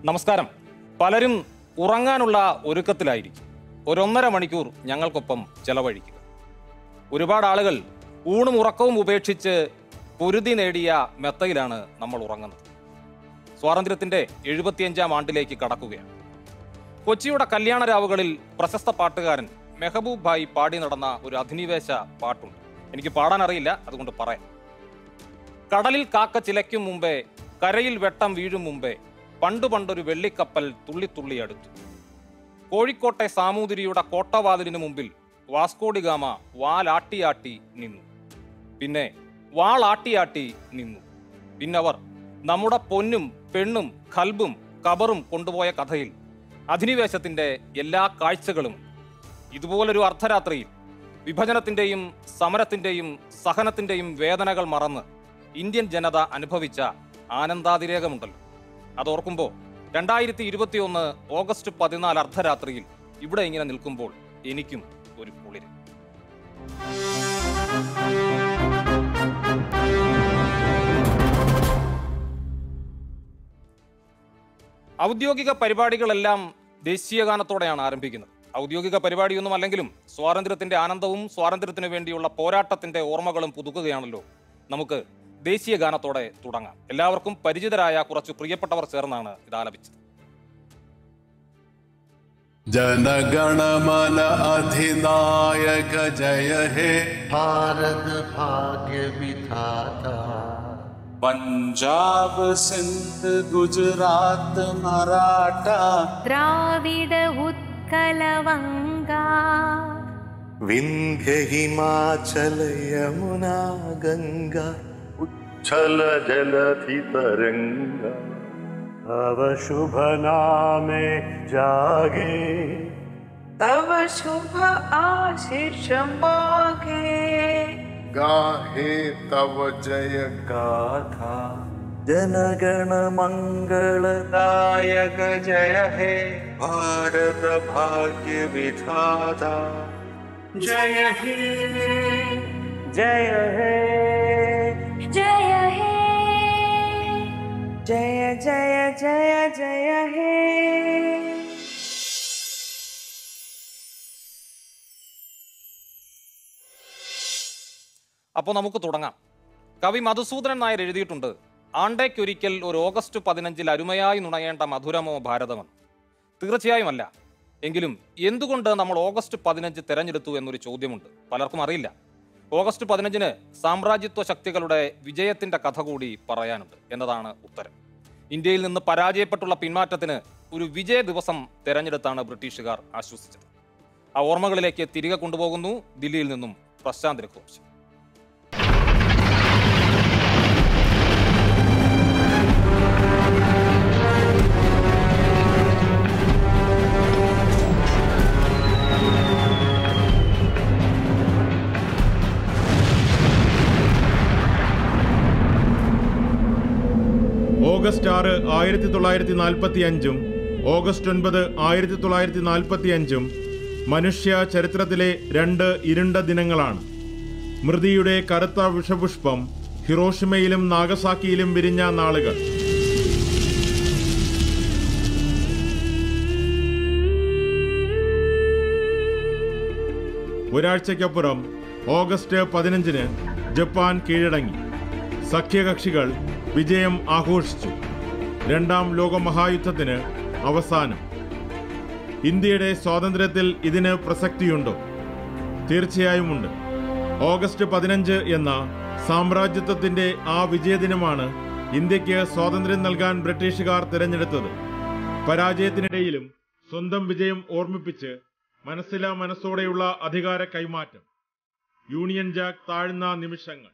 നമസ്കാരം പലരും ഉറങ്ങാനുള്ള ഒരുക്കത്തിലായിരിക്കും ഒരൊന്നര മണിക്കൂർ ഞങ്ങൾക്കൊപ്പം ചെലവഴിക്കുക ഒരുപാട് ആളുകൾ ഊണും ഉറക്കവും ഉപേക്ഷിച്ച് പൊരുതി നേടിയ മെത്തയിലാണ് നമ്മൾ ഉറങ്ങുന്നത് സ്വാതന്ത്ര്യത്തിന്റെ എഴുപത്തിയഞ്ചാം ആണ്ടിലേക്ക് കടക്കുകയാണ് കൊച്ചിയുടെ കല്യാണ രാവുകളിൽ പ്രശസ്ത പാട്ടുകാരൻ മെഹബൂബ് ഭായ് പാടി നടന്ന ഒരു അധിനിവേശ പാട്ടുണ്ട് എനിക്ക് പാടാൻ അറിയില്ല അതുകൊണ്ട് പറയാം കടലിൽ കാക്ക ചിലയ്ക്കും മുമ്പേ കരയിൽ വെട്ടം വീഴും മുമ്പേ പണ്ടു പണ്ടൊരു വെള്ളിക്കപ്പൽ തുള്ളിത്തുള്ളി അടുത്തു കോഴിക്കോട്ടെ സാമൂതിരിയുടെ കോട്ടവാതിലിനു മുമ്പിൽ വാസ്കോഡിഗാമ വാലാട്ടിയാട്ടി നിന്നു പിന്നെ വാളാട്ടിയാട്ടി നിന്നു പിന്നവർ നമ്മുടെ പൊന്നും പെണ്ണും കൽബും കബറും കൊണ്ടുപോയ കഥയിൽ അധിനിവേശത്തിന്റെ എല്ലാ കാഴ്ചകളും ഇതുപോലൊരു അർദ്ധരാത്രിയിൽ വിഭജനത്തിന്റെയും സമരത്തിന്റെയും സഹനത്തിന്റെയും വേദനകൾ മറന്ന് ഇന്ത്യൻ ജനത അനുഭവിച്ച ആനന്ദാതിരേകമുണ്ടല്ലോ അതോർക്കുമ്പോൾ രണ്ടായിരത്തി ഇരുപത്തിയൊന്ന് ഓഗസ്റ്റ് പതിനാല് അർദ്ധരാത്രിയിൽ ഇവിടെ ഇങ്ങനെ നിൽക്കുമ്പോൾ എനിക്കും ഒരു കുളിര് ഔദ്യോഗിക പരിപാടികളെല്ലാം ദേശീയഗാനത്തോടെയാണ് ആരംഭിക്കുന്നത് ഔദ്യോഗിക പരിപാടിയൊന്നും അല്ലെങ്കിലും സ്വാതന്ത്ര്യത്തിന്റെ ആനന്ദവും സ്വാതന്ത്ര്യത്തിനു വേണ്ടിയുള്ള പോരാട്ടത്തിന്റെ ഓർമ്മകളും പുതുക്കുകയാണല്ലോ നമുക്ക് ദേശീയ ഗാനത്തോടെ തുടങ്ങാം എല്ലാവർക്കും പരിചിതരായ കുറച്ച് പ്രിയപ്പെട്ടവർ ചേർന്നാണ് ഇത് ആലപിച്ചത് जनगणमन अधिनायक जय हे भारत भाग्य विधाता पंजाब सिंध गुजरात मराठा द्राविड उत्कलवङ्गा विन्ध्य हिमाचल यमुना गङ्गा उच्छल जलधि तरङ्गा तव शुभ नामे जागे तव शुभ आशीष मागे गाहे तव जय गाथा जनगण मङ्गलदायक जय हे भारत भाग्य विधाता जय हे जय हे जय हे जय जय जय जय हे അപ്പോൾ നമുക്ക് തുടങ്ങാം കവി മധുസൂദനൻ നായർ എഴുതിയിട്ടുണ്ട് ആണ്ടേക്കൊരിക്കൽ ഒരു ഓഗസ്റ്റ് പതിനഞ്ചിൽ അരുമയായി നുണയേണ്ട മധുരമോ ഭാരതമെന്ന് തീർച്ചയായും അല്ല എങ്കിലും എന്തുകൊണ്ട് നമ്മൾ ഓഗസ്റ്റ് പതിനഞ്ച് തെരഞ്ഞെടുത്തു എന്നൊരു ചോദ്യമുണ്ട് പലർക്കും അറിയില്ല ഓഗസ്റ്റ് പതിനഞ്ചിന് സാമ്രാജ്യത്വ ശക്തികളുടെ വിജയത്തിന്റെ കഥ കൂടി പറയാനുണ്ട് എന്നതാണ് ഉത്തരം ഇന്ത്യയിൽ നിന്ന് പരാജയപ്പെട്ടുള്ള പിന്മാറ്റത്തിന് ഒരു വിജയ ദിവസം തെരഞ്ഞെടുത്താണ് ബ്രിട്ടീഷുകാർ ആശ്വസിച്ചത് ആ ഓർമ്മകളിലേക്ക് തിരികെ കൊണ്ടുപോകുന്നു ദില്ലിയിൽ നിന്നും പ്രശാന്ത് രഘുവംശം ഓഗസ്റ്റ് ആറ് ആയിരത്തി തൊള്ളായിരത്തി നാൽപ്പത്തി അഞ്ചും ഓഗസ്റ്റ് ഒൻപത് ആയിരത്തി തൊള്ളായിരത്തി നാൽപ്പത്തി അഞ്ചും മനുഷ്യ ചരിത്രത്തിലെ രണ്ട് ഇരുണ്ട ദിനങ്ങളാണ് മൃതിയുടെ കറുത്ത വിഷപുഷ്പം ഹിറോഷിമയിലും നാഗസാക്കിയിലും വിരിഞ്ഞ നാളുകൾ ഒരാഴ്ചയ്ക്കപ്പുറം ഓഗസ്റ്റ് പതിനഞ്ചിന് ജപ്പാൻ കീഴടങ്ങി സഖ്യകക്ഷികൾ വിജയം ആഘോഷിച്ചു രണ്ടാം ലോകമഹായുദ്ധത്തിന് അവസാനം ഇന്ത്യയുടെ സ്വാതന്ത്ര്യത്തിൽ ഇതിന് പ്രസക്തിയുണ്ടോ തീർച്ചയായും ഉണ്ട് ഓഗസ്റ്റ് പതിനഞ്ച് എന്ന സാമ്രാജ്യത്വത്തിന്റെ ആ വിജയദിനമാണ് ഇന്ത്യക്ക് സ്വാതന്ത്ര്യം നൽകാൻ ബ്രിട്ടീഷുകാർ തിരഞ്ഞെടുത്തത് പരാജയത്തിനിടയിലും സ്വന്തം വിജയം ഓർമ്മിപ്പിച്ച് മനസ്സിലാ മനസ്സോടെയുള്ള അധികാര കൈമാറ്റം യൂണിയൻ ജാക്ക് താഴ്ന്ന നിമിഷങ്ങൾ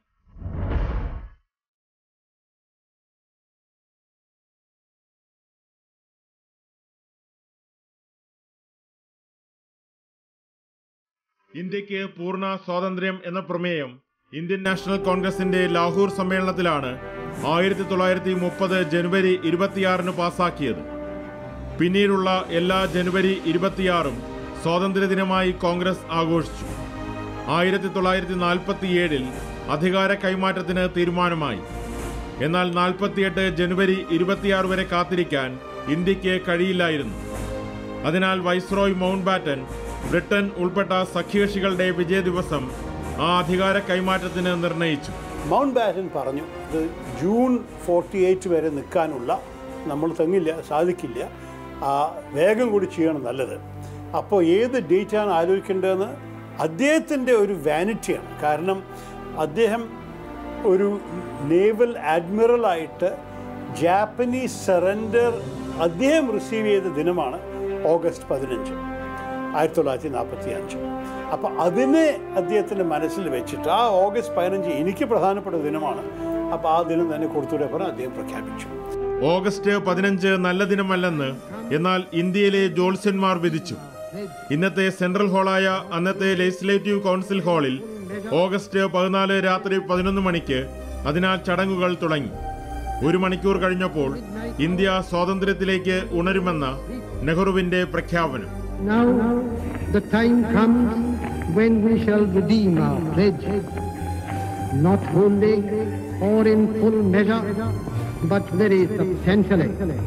ഇന്ത്യക്ക് പൂർണ്ണ സ്വാതന്ത്ര്യം എന്ന പ്രമേയം ഇന്ത്യൻ നാഷണൽ കോൺഗ്രസിന്റെ ലാഹോർ സമ്മേളനത്തിലാണ് ആയിരത്തി തൊള്ളായിരത്തി മുപ്പത് ജനുവരി ഇരുപത്തിയാറിന് പാസാക്കിയത് പിന്നീടുള്ള എല്ലാ ജനുവരി ഇരുപത്തിയാറും സ്വാതന്ത്ര്യദിനമായി കോൺഗ്രസ് ആഘോഷിച്ചു ആയിരത്തി തൊള്ളായിരത്തി നാൽപ്പത്തിയേഴിൽ അധികാര കൈമാറ്റത്തിന് തീരുമാനമായി എന്നാൽ നാൽപ്പത്തിയെട്ട് ജനുവരി ഇരുപത്തിയാറ് വരെ കാത്തിരിക്കാൻ ഇന്ത്യക്ക് കഴിയില്ലായിരുന്നു അതിനാൽ വൈസ്രോയ് മൗണ്ട് ബാറ്റൻ ബ്രിട്ടൻ ഉൾപ്പെട്ട സഖ്യകക്ഷികളുടെ വിജയ ദിവസം ആ അധികാര കൈമാറ്റത്തിന് നിർണയിച്ചു മൗണ്ട് ബാറ്റൻ പറഞ്ഞു ഇത് ജൂൺ ഫോർട്ടി എയ്റ്റ് വരെ നിൽക്കാനുള്ള നമ്മൾ തെങ്ങില്ല സാധിക്കില്ല ആ, വേഗം കൂടി ചെയ്യണം നല്ലത് അപ്പോൾ ഏത് ഡേറ്റാണ് ആലോചിക്കേണ്ടതെന്ന് അദ്ദേഹത്തിൻ്റെ ഒരു വാനിറ്റിയാണ് കാരണം അദ്ദേഹം ഒരു നേവൽ ആഡ്മിറലായിട്ട് ജാപ്പനീസ് സറണ്ടർ അദ്ദേഹം റിസീവ് ചെയ്ത ദിനമാണ് ഓഗസ്റ്റ് പതിനഞ്ച് ആയിരത്തി തൊള്ളായിരത്തി നാൽപ്പത്തി അഞ്ച് അപ്പോൾ അതിനെ അദ്ദേഹത്തിൻ്റെ മനസ്സിൽ വെച്ചിട്ട് ആ ഓഗസ്റ്റ് പതിനഞ്ച് എനിക്ക് പ്രധാനപ്പെട്ട ദിനമാണ് അപ്പോൾ ആ ദിനം തന്നെ കൊടുത്തൂടെ പറഞ്ഞ് അദ്ദേഹം പ്രഖ്യാപിച്ചു ഓഗസ്റ്റ് പതിനഞ്ച് നല്ല ദിനമല്ലെന്ന് എന്നാൽ ഇന്ത്യയിലെ ജോത്സ്യന്മാർ വിധിച്ചു ഇന്നത്തെ സെൻട്രൽ ഹാളായ അന്നത്തെ ലെജിസ്ലേറ്റീവ് കൗൺസിൽ ഹാളിൽ ഓഗസ്റ്റ് പതിനാല് രാത്രി പതിനൊന്ന് മണിക്ക് അതിനാൽ ചടങ്ങുകൾ തുടങ്ങി ഒരു മണിക്കൂർ കഴിഞ്ഞപ്പോൾ ഇന്ത്യ സ്വാതന്ത്ര്യത്തിലേക്ക് ഉണരുമെന്ന നെഹ്റുവിന്റെ പ്രഖ്യാപനം Now the time comes when we shall redeem our pledge, not wholly or in full measure, but very substantially.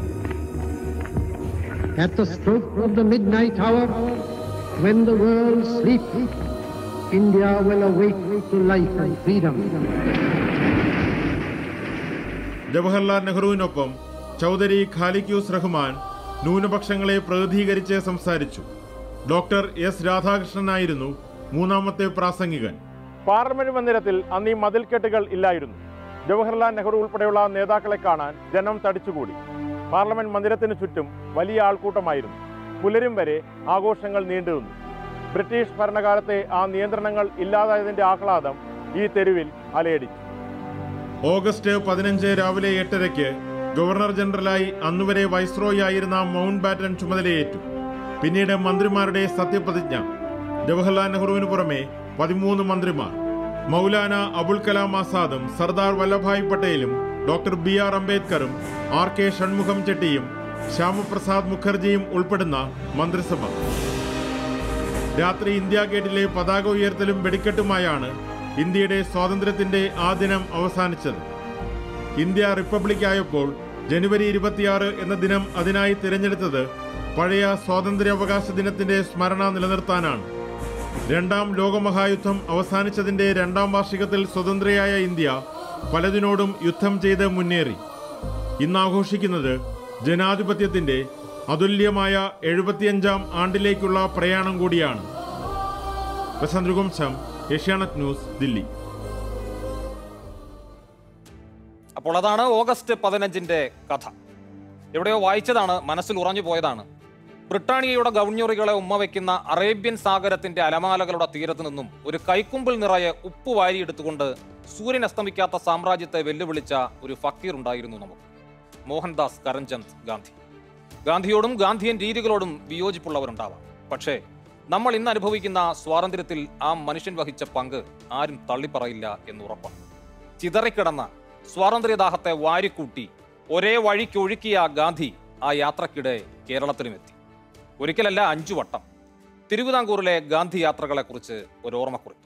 At the stroke of the midnight hour, when the world sleeps, India will awake to life and freedom. Jawaharlal നെഹ്റുവിനൊപ്പം Chaudhary ഖാലിക്യൂസ് Rahman ന്യൂനപക്ഷങ്ങളെ പ്രതിനിധീകരിച്ച് സംസാരിച്ചു doctor S രാധാകൃഷ്ണനായിരുന്നു മൂന്നാമത്തെ പ്രാസംഗികൻ parliament മന്ദിരത്തിൽ അന്ന് ഈ മതിൽക്കെട്ടുകൾ ഇല്ലായിരുന്നു ജവഹർലാൽ നെഹ്റു ഉൾപ്പെടെയുള്ള നേതാക്കളെ കാണാൻ ജനം തടിച്ചുകൂടി പാർലമെന്റ് മന്ദിരത്തിന് ചുറ്റും വലിയ ആൾക്കൂട്ടമായിരുന്നു പുലരും വരെ ആഘോഷങ്ങൾ നീണ്ടുനിന്നു ബ്രിട്ടീഷ് ഭരണകാലത്തെ ആ നിയന്ത്രണങ്ങൾ ഇല്ലാതായതിന്റെ ആഹ്ലാദം ഈ തെരുവിൽ അലയടിച്ചു ഓഗസ്റ്റ് പതിനഞ്ച് രാവിലെ എട്ടരയ്ക്ക് ഗവർണർ ജനറലായി അന്നുവരെ വൈസ്രോയി ആയിരുന്ന മൗണ്ട് ബാറ്റൻ ചുമതലയേറ്റു പിന്നീട് മന്ത്രിമാരുടെ സത്യപ്രതിജ്ഞ ജവഹർലാൽ നെഹ്റുവിന് പുറമെ പതിമൂന്ന് മന്ത്രിമാർ മൗലാന അബുൽ കലാം ആസാദും സർദാർ വല്ലഭായ് പട്ടേലും ഡോക്ടർ ബി ആർ അംബേദ്കറും ആർ കെ ഷൺമുഖം ചെട്ടിയും ശ്യാമപ്രസാദ് മുഖർജിയും ഉൾപ്പെടുന്ന മന്ത്രിസഭ രാത്രി ഇന്ത്യ ഗേറ്റിലെ പതാക ഉയർത്തലും വെടിക്കെട്ടുമായാണ് ഇന്ത്യയുടെ സ്വാതന്ത്ര്യത്തിന്റെ ആ ദിനം അവസാനിച്ചത് ഇന്ത്യ റിപ്പബ്ലിക് ആയപ്പോൾ ജനുവരി ഇരുപത്തിയാറ് എന്ന ദിനം അതിനായി തിരഞ്ഞെടുത്തത് പഴയ സ്വാതന്ത്ര്യാവകാശ ദിനത്തിന്റെ സ്മരണ നിലനിർത്താനാണ് രണ്ടാം ലോകമഹായുദ്ധം അവസാനിച്ചതിന്റെ രണ്ടാം വാർഷികത്തിൽ സ്വതന്ത്രയായ ഇന്ത്യ പലതിനോടും യുദ്ധം ചെയ്ത് മുന്നേറി ഇന്ന് ആഘോഷിക്കുന്നത് ജനാധിപത്യത്തിന്റെ അതുല്യമായ എഴുപത്തിയഞ്ചാം ആണ്ടിലേക്കുള്ള പ്രയാണം കൂടിയാണ് പ്രശാന്ത് രഘുവംശം ഏഷ്യാനെറ്റ് ന്യൂസ് ദില്ലി അപ്പോൾ അതാണ് ഓഗസ്റ്റ് പതിനഞ്ചിന്റെ കഥ എവിടെയോ വായിച്ചതാണ് മനസ്സിൽ ഉറഞ്ഞു പോയതാണ് ബ്രിട്ടാനിയയുടെ ഗവൺയുറികളെ ഉമ്മ വയ്ക്കുന്ന അറേബ്യൻ സാഗരത്തിന്റെ അലമാലകളുടെ തീരത്ത് നിന്നും ഒരു കൈക്കുമ്പിൽ നിറയെ ഉപ്പ് വാരിയെടുത്തുകൊണ്ട് സൂര്യൻ അസ്തമിക്കാത്ത സാമ്രാജ്യത്തെ വെല്ലുവിളിച്ച ഒരു ഫക്കീർ ഉണ്ടായിരുന്നു നമുക്ക് മോഹൻദാസ് കരംചന്ദ് ഗാന്ധി ഗാന്ധിയോടും ഗാന്ധിയൻ രീതികളോടും വിയോജിപ്പുള്ളവരുണ്ടാവാം പക്ഷേ നമ്മൾ ഇന്ന് അനുഭവിക്കുന്ന സ്വാതന്ത്ര്യത്തിൽ ആ മനുഷ്യൻ വഹിച്ച പങ്ക് ആരും തള്ളിപ്പറയില്ല എന്ന് ഉറപ്പാണ് ചിതറിക്കിടന്ന സ്വാതന്ത്ര്യദാഹത്തെ വാരിക്കൂട്ടി ഒരേ വഴിക്ക് ഒഴുക്കിയ ഗാന്ധി ആ യാത്രക്കിടെ കേരളത്തിലുമെത്തി ഒരിക്കലല്ല അഞ്ചു വട്ടം തിരുവിതാംകൂറിലെ ഗാന്ധി യാത്രകളെക്കുറിച്ച് ഒരു ഓർമ്മക്കുറിപ്പ്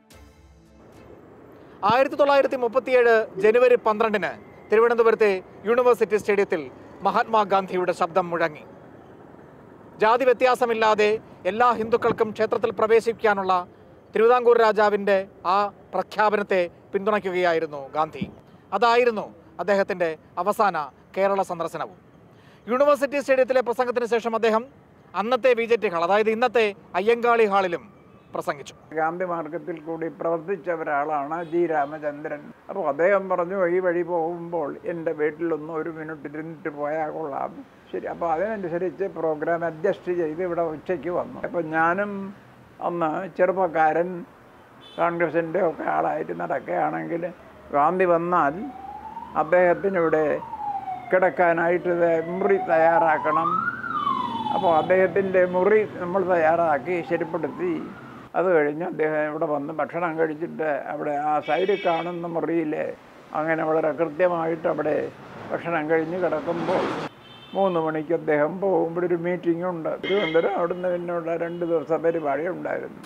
ആയിരത്തി തൊള്ളായിരത്തി മുപ്പത്തിയേഴ് ജനുവരി പന്ത്രണ്ടിന് തിരുവനന്തപുരത്തെ യൂണിവേഴ്സിറ്റി സ്റ്റേഡിയത്തിൽ മഹാത്മാഗാന്ധിയുടെ ശബ്ദം മുഴങ്ങി ജാതി വ്യത്യാസമില്ലാതെ എല്ലാ ഹിന്ദുക്കൾക്കും ക്ഷേത്രത്തിൽ പ്രവേശിക്കാനുള്ള തിരുവിതാംകൂർ രാജാവിൻ്റെ ആ പ്രഖ്യാപനത്തെ പിന്തുണയ്ക്കുകയായിരുന്നു ഗാന്ധി അതായിരുന്നു അദ്ദേഹത്തിൻ്റെ അവസാന കേരള സന്ദർശനവും യൂണിവേഴ്സിറ്റി സ്റ്റേഡിയത്തിലെ പ്രസംഗത്തിന് ശേഷം അദ്ദേഹം അന്നത്തെ വി ജെ ടി ഹാൾ അതായത് ഇന്നത്തെ അയ്യങ്കാളി ഹാളിലും പ്രസംഗിച്ചു ഗാന്ധി മാർഗത്തിൽ കൂടി പ്രവർത്തിച്ച ഒരാളാണ് ജി രാമചന്ദ്രൻ അപ്പോൾ അദ്ദേഹം പറഞ്ഞു ഈ വഴി പോകുമ്പോൾ എൻ്റെ വീട്ടിലൊന്ന് ഒരു മിനിറ്റ് ഇരുന്നിട്ട് പോയാൽ കൊള്ളാം ശരി അപ്പോൾ അതിനനുസരിച്ച് പ്രോഗ്രാം അഡ്ജസ്റ്റ് ചെയ്ത് ഇവിടെ ഉച്ചയ്ക്ക് വന്നു അപ്പോൾ ഞാനും അന്ന് ചെറുപ്പക്കാരൻ കോൺഗ്രസിൻ്റെ ഒക്കെ ആളായിട്ട് നടക്കുകയാണെങ്കിൽ ഗാന്ധി വന്നാൽ അദ്ദേഹത്തിനിവിടെ കിടക്കാനായിട്ട് ദേ- മുറി തയ്യാറാക്കണം അപ്പോൾ അദ്ദേഹത്തിൻ്റെ മുറി നമ്മൾ തയ്യാറാക്കി ശരിപ്പെടുത്തി അത് കഴിഞ്ഞ് അദ്ദേഹം ഇവിടെ വന്ന് ഭക്ഷണം കഴിച്ചിട്ട് അവിടെ ആ സൈഡിൽ കാണുന്ന മുറിയിൽ അങ്ങനെ വളരെ കൃത്യമായിട്ട് അവിടെ ഭക്ഷണം കഴിഞ്ഞ് കിടക്കുമ്പോൾ മൂന്ന് മണിക്ക് അദ്ദേഹം പോകുമ്പോൾ ഒരു മീറ്റിംഗ് ഉണ്ട് തിരുവനന്തപുരം അവിടുന്ന് പിന്നുള്ള രണ്ട് ദിവസം പരിപാടി ഉണ്ടായിരുന്നു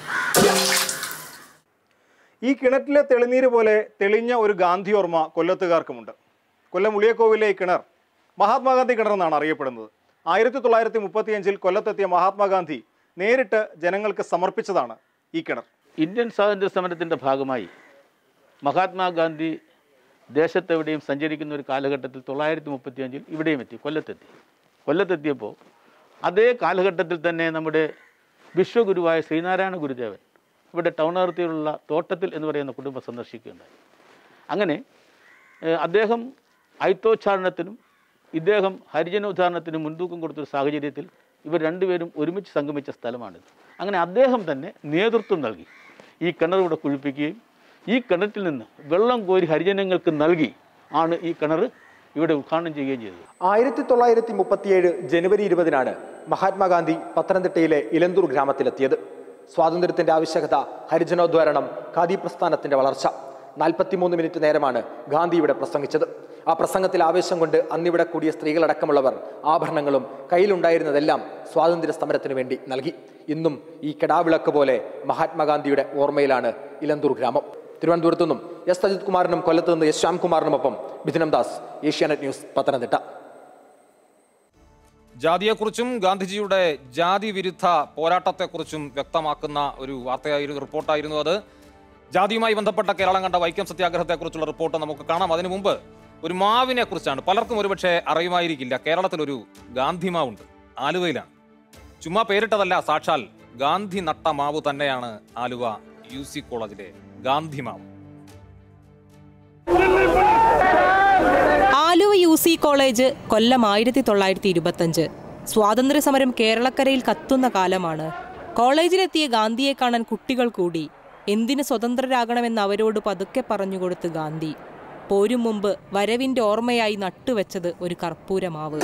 ഈ കിണറ്റിലെ തെളിനീര് പോലെ തെളിഞ്ഞ ഒരു ഗാന്ധി ഓർമ്മ കൊല്ലത്തുകാർക്കുമുണ്ട് കൊല്ലം ഉളിയക്കോവിലെ ഈ കിണർ മഹാത്മാഗാന്ധി കിണർ എന്നാണ് അറിയപ്പെടുന്നത് ആയിരത്തി തൊള്ളായിരത്തി മുപ്പത്തിയഞ്ചിൽ കൊല്ലത്തെത്തിയ മഹാത്മാഗാന്ധി നേരിട്ട് ജനങ്ങൾക്ക് സമർപ്പിച്ചതാണ് ഈ കിണർ ഇന്ത്യൻ സ്വാതന്ത്ര്യ സമരത്തിൻ്റെ ഭാഗമായി മഹാത്മാഗാന്ധി ദേശത്തെവിടെയും സഞ്ചരിക്കുന്ന ഒരു കാലഘട്ടത്തിൽ തൊള്ളായിരത്തി മുപ്പത്തിയഞ്ചിൽ ഇവിടെയും എത്തി കൊല്ലത്തെത്തി കൊല്ലത്തെത്തിയപ്പോൾ അതേ കാലഘട്ടത്തിൽ തന്നെ നമ്മുടെ വിശ്വഗുരുവായ ശ്രീനാരായണ ഗുരുദേവൻ ഇവിടെ ടൗൺ അതിർത്തിയിലുള്ള തോട്ടത്തിൽ എന്ന് പറയുന്ന കുടുംബം സന്ദർശിക്കുകയുണ്ടായി അങ്ങനെ ഏഹ്, അദ്ദേഹം ഐത്തോച്ചാരണത്തിനും ഇദ്ദേഹം ഹരിജനോദ്ധാരണത്തിനും മുൻതൂക്കം കൊടുത്തൊരു സാഹചര്യത്തിൽ ഇവർ രണ്ടുപേരും ഒരുമിച്ച് സംഗമിച്ച സ്ഥലമാണിത് അങ്ങനെ അദ്ദേഹം തന്നെ നേതൃത്വം നൽകി ഈ കിണർ ഇവിടെ കുഴിപ്പിക്കുകയും ഈ കിണറ്റിൽ നിന്ന് വെള്ളം കോരി ഹരിജനങ്ങൾക്ക് നൽകി ആണ് ഈ കിണർ ഇവിടെ ഉദ്ഘാടനം ചെയ്യുകയും ചെയ്തത് ആയിരത്തി തൊള്ളായിരത്തി മുപ്പത്തിയേഴ് ജനുവരി ഇരുപതിനാണ് മഹാത്മാഗാന്ധി പത്തനംതിട്ടയിലെ ഇലന്തൂർ ഗ്രാമത്തിലെത്തിയത് സ്വാതന്ത്ര്യത്തിന്റെ ആവശ്യകത ഹരിജനോദ്ധാരണം ഖാദി പ്രസ്ഥാനത്തിന്റെ വളർച്ച നാൽപ്പത്തിമൂന്ന് മിനിറ്റ് നേരമാണ് ഗാന്ധി ഇവിടെ പ്രസംഗിച്ചത് ആ പ്രസംഗത്തിൽ ആവേശം കൊണ്ട് അന്നിവിടെ കൂടിയ സ്ത്രീകളടക്കമുള്ളവർ ആഭരണങ്ങളും കയ്യിലുണ്ടായിരുന്നതെല്ലാം സ്വാതന്ത്ര്യ സമരത്തിന് വേണ്ടി നൽകി ഇന്നും ഈ കെടാവിളക്ക് പോലെ മഹാത്മാഗാന്ധിയുടെ ഓർമ്മയിലാണ് ഇലന്തൂർ ഗ്രാമം തിരുവനന്തപുരത്തു നിന്നും എസ് അജിത് കുമാറിനും കൊല്ലത്ത് നിന്ന് എസ് ശ്യാംകുമാറിനുമൊപ്പം മിഥുനം ദാസ് ഏഷ്യാനെറ്റ് ന്യൂസ് പത്തനംതിട്ട ജാതിയെക്കുറിച്ചും ഗാന്ധിജിയുടെ ജാതി വിരുദ്ധ പോരാട്ടത്തെക്കുറിച്ചും വ്യക്തമാക്കുന്ന ഒരു വാർത്തയായിരുന്നു റിപ്പോർട്ടായിരുന്നു അത് ജാതിയുമായി ബന്ധപ്പെട്ട കേരളം കണ്ട വൈക്കം സത്യാഗ്രഹത്തെക്കുറിച്ചുള്ള റിപ്പോർട്ട് നമുക്ക് കാണാം അതിനു മുമ്പ് ഒരു മാവിനെ കുറിച്ചാണ് പലർക്കും ഒരുപക്ഷെ അറിയുമായിരിക്കില്ല കേരളത്തിലൊരു ഗാന്ധി മാവുണ്ട് ആലുവയിലാണ് ചുമ്മാ പേരിട്ടതല്ല സാക്ഷാൽ ഗാന്ധി നട്ട മാവ് തന്നെയാണ് ആലുവ യു സി കോളേജിലെ ഗാന്ധി മാവ് ആലുവ യു സി കോളേജ് കൊല്ലം ആയിരത്തി തൊള്ളായിരത്തി ഇരുപത്തഞ്ച് സ്വാതന്ത്ര്യ സമരം കേരളക്കരയിൽ കത്തുന്ന കാലമാണ് കോളേജിലെത്തിയ ഗാന്ധിയെ കാണാൻ കുട്ടികൾ കൂടി എന്തിന് സ്വതന്ത്രരാകണമെന്ന് അവരോട് പതുക്കെ പറഞ്ഞുകൊടുത്ത് ഗാന്ധി പോരും മുമ്പ് വരവിന്റെ ഓർമ്മയായി നട്ടുവെച്ചത് ഒരു കർപ്പൂരമാവ്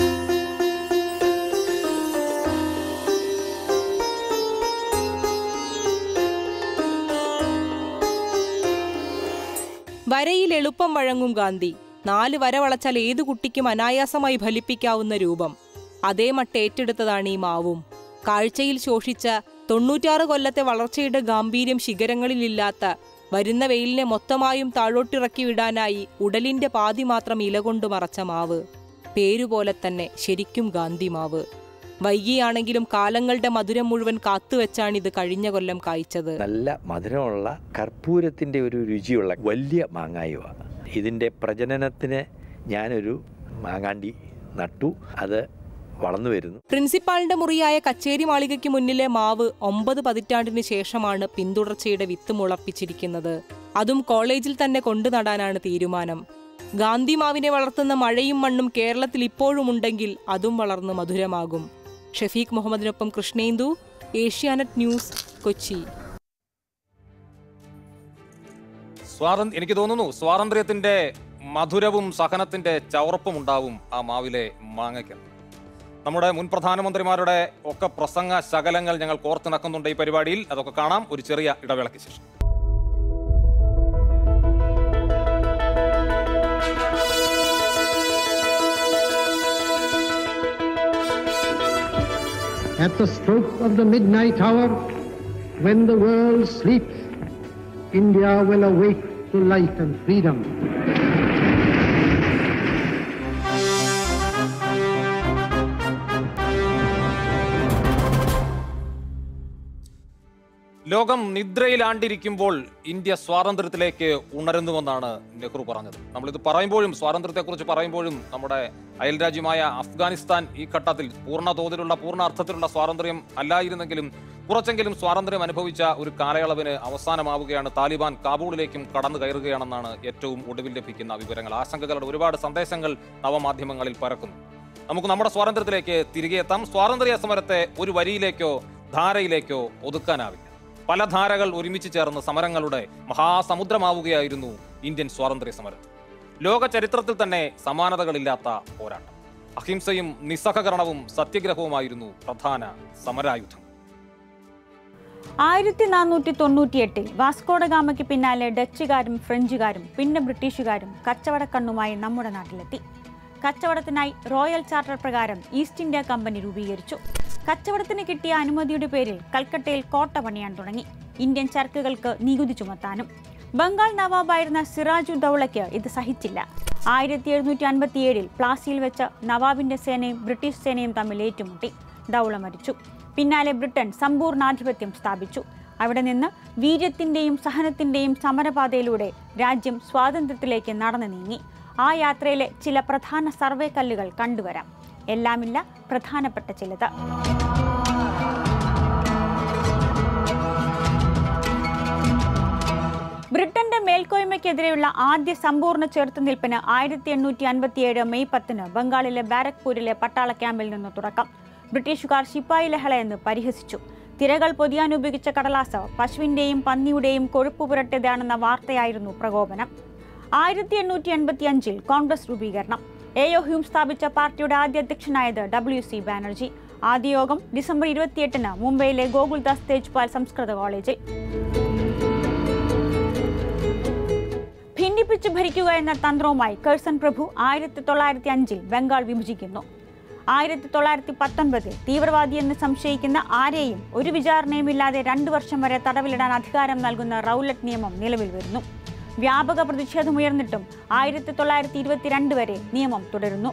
വരയിൽ എളുപ്പം വഴങ്ങും ഗാന്ധി നാല് വര വളച്ചാൽ ഏതു കുട്ടിക്കും അനായാസമായി ഫലിപ്പിക്കാവുന്ന രൂപം അതേ മട്ട് ഏറ്റെടുത്തതാണ് ഈ മാവും കാഴ്ചയിൽ ശോഷിച്ച തൊണ്ണൂറ്റാറ് കൊല്ലത്തെ വളർച്ചയുടെ ഗാംഭീര്യം ശിഖരങ്ങളിലില്ലാത്ത വരുന്ന വെയിലിനെ മൊത്തമായും താഴോട്ടിറക്കി വിടാനായി ഉടലിന്റെ പാതി മാത്രം ഇലകൊണ്ടു മറച്ച മാവ് പേരുപോലെ തന്നെ ശരിക്കും ഗാന്ധി മാവ് വൈകിയാണെങ്കിലും കാലങ്ങളുടെ മധുരം മുഴുവൻ കാത്തുവെച്ചാണിത് കഴിഞ്ഞ കൊല്ലം കായ്ച്ചത് നല്ല മധുരമുള്ള കർപ്പൂരത്തിൻ്റെ ഒരു രുചിയുള്ള വലിയ മാങ്ങായുവ ഇതിൻ്റെ പ്രജനനത്തിന് ഞാനൊരു മാങ്ങാണ്ടി നട്ടു അത് വളർന്നു വരുന്നു പ്രിൻസിപ്പാളിന്റെ മുറിയായ കച്ചേരി മാളികയ്ക്ക് മുന്നിലെ മാവ് ഒമ്പത് പതിറ്റാണ്ടിന് ശേഷമാണ് പിന്തുടർച്ചയുടെ വിത്ത് മുളപ്പിച്ചിരിക്കുന്നത് അതും കോളേജിൽ തന്നെ കൊണ്ടു നടാനാണ് തീരുമാനം ഗാന്ധി മാവിനെ വളർത്തുന്ന മഴയും മണ്ണും കേരളത്തിൽ ഇപ്പോഴും ഉണ്ടെങ്കിൽ അതും വളർന്ന് മധുരമാകും ഷഫീഖ് മുഹമ്മദിനൊപ്പം കൃഷ്ണേന്ദു ഏഷ്യാനെറ്റ് ന്യൂസ് കൊച്ചി സ്വാതന്ത്ര്യ എനിക്ക് തോന്നുന്നു സ്വാതന്ത്ര്യത്തിന്റെ മധുരവും സഹനത്തിന്റെ ചവർപ്പും ഉണ്ടാവും ആ മാവിലെ മാങ്ങയ്ക്ക് നമ്മുടെ മുൻ പ്രധാനമന്ത്രിമാരുടെ ഒക്കെ പ്രസംഗ ശകലങ്ങൾ ഞങ്ങൾ കോർത്തിണക്കുന്നുണ്ട് ഈ പരിപാടിയിൽ അതൊക്കെ കാണാം ഒരു ചെറിയ ഇടവേളയ്ക്ക് ശേഷം At the stroke of the midnight hour, when the world sleeps, India will awake to life and freedom. ലോകം നിദ്രയിലാണ്ടിരിക്കുമ്പോൾ ഇന്ത്യ സ്വാതന്ത്ര്യത്തിലേക്ക് ഉണരുന്നുവെന്നാണ് നെഹ്റു പറഞ്ഞത് നമ്മളിത് പറയുമ്പോഴും സ്വാതന്ത്ര്യത്തെക്കുറിച്ച് പറയുമ്പോഴും നമ്മുടെ അയൽരാജ്യമായ അഫ്ഗാനിസ്ഥാൻ ഈ ഘട്ടത്തിൽ പൂർണ്ണ തോതിലുള്ള പൂർണ്ണ അർത്ഥത്തിലുള്ള സ്വാതന്ത്ര്യം അല്ലായിരുന്നെങ്കിലും കുറച്ചെങ്കിലും സ്വാതന്ത്ര്യം അനുഭവിച്ച ഒരു കാലയളവിന് അവസാനമാവുകയാണ് താലിബാൻ കാബൂളിലേക്കും കടന്നു കയറുകയാണെന്നാണ് ഏറ്റവും ഒടുവിൽ ലഭിക്കുന്ന വിവരങ്ങൾ ആശങ്കകളുടെ ഒരുപാട് സന്ദേശങ്ങൾ നവമാധ്യമങ്ങളിൽ പരക്കുന്നു നമുക്ക് നമ്മുടെ സ്വാതന്ത്ര്യത്തിലേക്ക് തിരികെ എത്താം സ്വാതന്ത്ര്യ സമരത്തെ ഒരു വരിയിലേക്കോ ധാരയിലേക്കോ ഒതുക്കാനാവില്ല പല ധാരകൾ ഒരുമിച്ച് ചേർന്ന് സമരങ്ങളുടെ മഹാസമുദ്രമാവുകയായിരുന്നു ഇന്ത്യൻ സ്വാതന്ത്ര്യ സമരം ലോക ചരിത്രത്തിൽ തന്നെ സമാനതകളില്ലാത്ത പോരാട്ടം അഹിംസയും നിസ്സഹകരണവും സത്യഗ്രഹവുമായിരുന്നു പ്രധാന സമരായുധം ആയിരത്തി നാനൂറ്റി തൊണ്ണൂറ്റിയെട്ടിൽ വാസ്കോഡഗാമയ്ക്ക് പിന്നാലെ ഡച്ചുകാരും ഫ്രഞ്ചുകാരും പിന്നെ ബ്രിട്ടീഷുകാരും കച്ചവടക്കണ്ണുമായി നമ്മുടെ നാട്ടിലെത്തി കച്ചവടത്തിനായി റോയൽ ചാർട്ടർ പ്രകാരം ഈസ്റ്റ് ഇന്ത്യ കമ്പനി രൂപീകരിച്ചു കച്ചവടത്തിന് കിട്ടിയ അനുമതിയുടെ പേരിൽ കൽക്കട്ടയിൽ കോട്ട പണിയാൻ തുടങ്ങി ഇന്ത്യൻ ചരക്കുകൾക്ക് നികുതി ചുമത്താനും ബംഗാൾ നവാബായിരുന്ന സിറാജു ദൗളയ്ക്ക് ഇത് സഹിച്ചില്ല ആയിരത്തി എഴുന്നൂറ്റി അൻപത്തിയേഴിൽ പ്ലാസിയിൽ വെച്ച് നവാബിന്റെ സേനയും ബ്രിട്ടീഷ് സേനയും തമ്മിൽ ഏറ്റുമുട്ടി ദൗള മരിച്ചു പിന്നാലെ ബ്രിട്ടൻ സമ്പൂർണ്ണാധിപത്യം സ്ഥാപിച്ചു അവിടെ നിന്ന് വീര്യത്തിന്റെയും സഹനത്തിന്റെയും സമരപാതയിലൂടെ രാജ്യം സ്വാതന്ത്ര്യത്തിലേക്ക് നടന്നു നീങ്ങി ആ യാത്രയിലെ ചില പ്രധാന സർവേ കല്ലുകൾ കണ്ടുവരാം എല്ലാമില്ല പ്രധാനപ്പെട്ട ചിലത് ബ്രിട്ടന്റെ മേൽക്കോയ്മയ്ക്കെതിരെയുള്ള ആദ്യ സമ്പൂർണ്ണ ചെറുത്തുനിൽപ്പിന് ആയിരത്തി എണ്ണൂറ്റി അൻപത്തിയേഴ് മെയ് പത്തിന് ബംഗാളിലെ ബാരക്പൂരിലെ പട്ടാള ക്യാമ്പിൽ നിന്ന് തുടക്കം ബ്രിട്ടീഷുകാർ ശിപ്പായി ലഹള എന്ന് പരിഹസിച്ചു തിരകൾ പൊതിയാൻ ഉപയോഗിച്ച കടലാസ് പശുവിന്റെയും പന്നിയുടെയും കൊഴുപ്പ് പുരട്ടിയതാണെന്ന വാർത്തയായിരുന്നു പ്രകോപനം ആയിരത്തി എണ്ണൂറ്റി എൺപത്തി അഞ്ചിൽ കോൺഗ്രസ് രൂപീകരണം എ ഒ ഹ്യൂം സ്ഥാപിച്ച പാർട്ടിയുടെ ആദ്യ അധ്യക്ഷനായത് ഡബ്ല്യു സി ബാനർജി ആദ്യ യോഗം ഡിസംബർ ഇരുപത്തിയെട്ടിന് മുംബൈയിലെ ഗോകുൽദാസ് തേജ്പാൽ സംസ്കൃത കോളേജിൽ ഭിന്നിപ്പിച്ച് ഭരിക്കുക എന്ന തന്ത്രവുമായി കഴ്സൺ പ്രഭു ആയിരത്തി തൊള്ളായിരത്തി അഞ്ചിൽ ബംഗാൾ വിഭജിക്കുന്നു ആയിരത്തി തൊള്ളായിരത്തി പത്തൊൻപതിൽ തീവ്രവാദിയെന്ന് സംശയിക്കുന്ന ആരെയും ഒരു വിചാരണയുമില്ലാതെ രണ്ടു വർഷം വരെ തടവിലിടാൻ അധികാരം നൽകുന്ന റൗലറ്റ് നിയമം നിലവിൽ വരുന്നു വ്യാപക പ്രതിഷേധമുയർന്നിട്ടും ആയിരത്തി തൊള്ളായിരത്തി ഇരുപത്തിരണ്ട് വരെ നിയമം തുടരുന്നു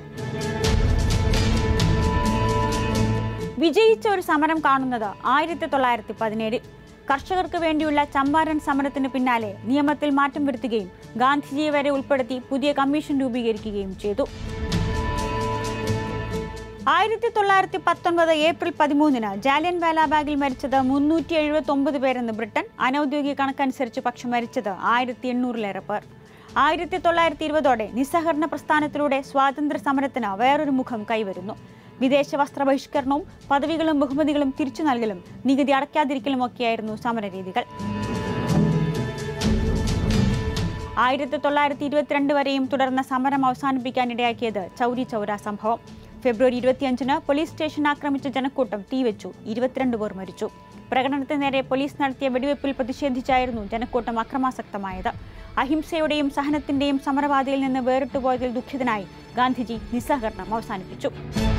വിജയിച്ച ഒരു സമരം കാണുന്നത് ആയിരത്തി തൊള്ളായിരത്തി പതിനേഴിൽ കർഷകർക്ക് വേണ്ടിയുള്ള ചമ്പാരൻ സമരത്തിന് പിന്നാലെ നിയമത്തിൽ മാറ്റം വരുത്തുകയും ഗാന്ധിജിയെ വരെ ഉൾപ്പെടുത്തി പുതിയ കമ്മീഷൻ രൂപീകരിക്കുകയും ചെയ്തു ആയിരത്തി തൊള്ളായിരത്തി പത്തൊൻപത് ഏപ്രിൽ പതിമൂന്നിന് ജാലിയൻ വാലാബാഗിൽ മരിച്ചത് മുന്നൂറ്റി എഴുപത്തി ഒമ്പത് പേരെന്ന് ബ്രിട്ടൻ അനൌദ്യോഗിക കണക്കനുസരിച്ച് പക്ഷെ മരിച്ചത് ആയിരത്തി എണ്ണൂറിലേറെ പേർ ആയിരത്തി തൊള്ളായിരത്തി ഇരുപതോടെ നിസ്സഹകരണ പ്രസ്ഥാനത്തിലൂടെ സ്വാതന്ത്ര്യ സമരത്തിന് വേറൊരു മുഖം കൈവരുന്നു വിദേശ വസ്ത്ര ബഹിഷ്കരണവും പദവികളും ബഹുമതികളും തിരിച്ചു നൽകലും നികുതി അടയ്ക്കാതിരിക്കലും ഒക്കെയായിരുന്നു സമരരീതികൾ ആയിരത്തി തൊള്ളായിരത്തി ഇരുപത്തിരണ്ട് വരെയും തുടർന്ന സമരം അവസാനിപ്പിക്കാനിടയാക്കിയത് ചൗരി ചൗര സംഭവം ഫെബ്രുവരി ഇരുപത്തിയഞ്ചിന് പോലീസ് സ്റ്റേഷൻ ആക്രമിച്ച ജനക്കൂട്ടം തീവെച്ചു ഇരുപത്തിരണ്ട് പേർ മരിച്ചു പ്രകടനത്തിന് നേരെ പോലീസ് നടത്തിയ വെടിവെപ്പിൽ പ്രതിഷേധിച്ചായിരുന്നു ജനക്കൂട്ടം അക്രമാസക്തമായത് അഹിംസയുടെയും സഹനത്തിന്റെയും സമരവാദിയിൽ നിന്ന് വേറിട്ടുപോയതിൽ ദുഃഖിതനായി ഗാന്ധിജി നിസ്സഹകരണം അവസാനിപ്പിച്ചു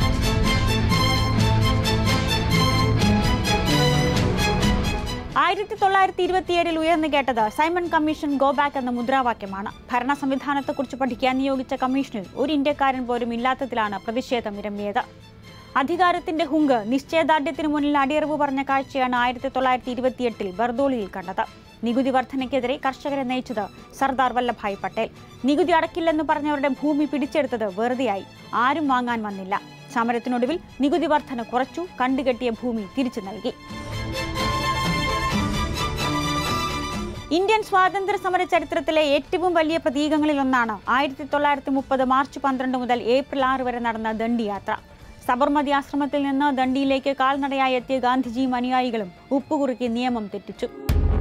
ആയിരത്തി തൊള്ളായിരത്തി ഇരുപത്തിയേഴിൽ ഉയർന്നു കേട്ടത് സൈമൺ കമ്മീഷൻ ഗോ ബാക്ക് എന്ന മുദ്രാവാക്യമാണ് ഭരണ സംവിധാനത്തെക്കുറിച്ച് പഠിക്കാൻ നിയോഗിച്ച കമ്മീഷനിൽ ഒരു ഇന്ത്യക്കാരൻ പോലും ഇല്ലാത്തതിലാണ് പ്രതിഷേധം ഇരമ്പിയത് അധികാരത്തിന്റെ ഹുങ്ക് നിശ്ചയദാർഢ്യത്തിന് മുന്നിൽ അടിയറവ് പറഞ്ഞ കാഴ്ചയാണ് ആയിരത്തി തൊള്ളായിരത്തി ഇരുപത്തിയെട്ടിൽ ബർദോളിയിൽ കണ്ടത് നികുതി വർധനയ്ക്കെതിരെ കർഷകരെ നയിച്ചത് സർദാർ വല്ലഭായ് പട്ടേൽ നികുതി അടക്കില്ലെന്ന് പറഞ്ഞവരുടെ ഭൂമി പിടിച്ചെടുത്തത് വെറുതെയായി ആരും വാങ്ങാൻ വന്നില്ല സമരത്തിനൊടുവിൽ നികുതി വർധന കുറച്ചു കണ്ടുകെട്ടിയ ഭൂമി തിരിച്ചു നൽകി ഇന്ത്യൻ സ്വാതന്ത്ര്യ സമര ചരിത്രത്തിലെ ഏറ്റവും വലിയ പ്രതീകങ്ങളിൽ ഒന്നാണ് ആയിരത്തി തൊള്ളായിരത്തി മുപ്പത് മാർച്ച് പന്ത്രണ്ട് മുതൽ ഏപ്രിൽ ആറ് വരെ നടന്ന ദണ്ഡി യാത്ര സബർമതി ആശ്രമത്തിൽ നിന്ന് ദണ്ഡിയിലേക്ക് കാൽനടയായി എത്തിയ ഗാന്ധിജിയും അനുയായികളും ഉപ്പുകുറുക്കി നിയമം തെറ്റിച്ചു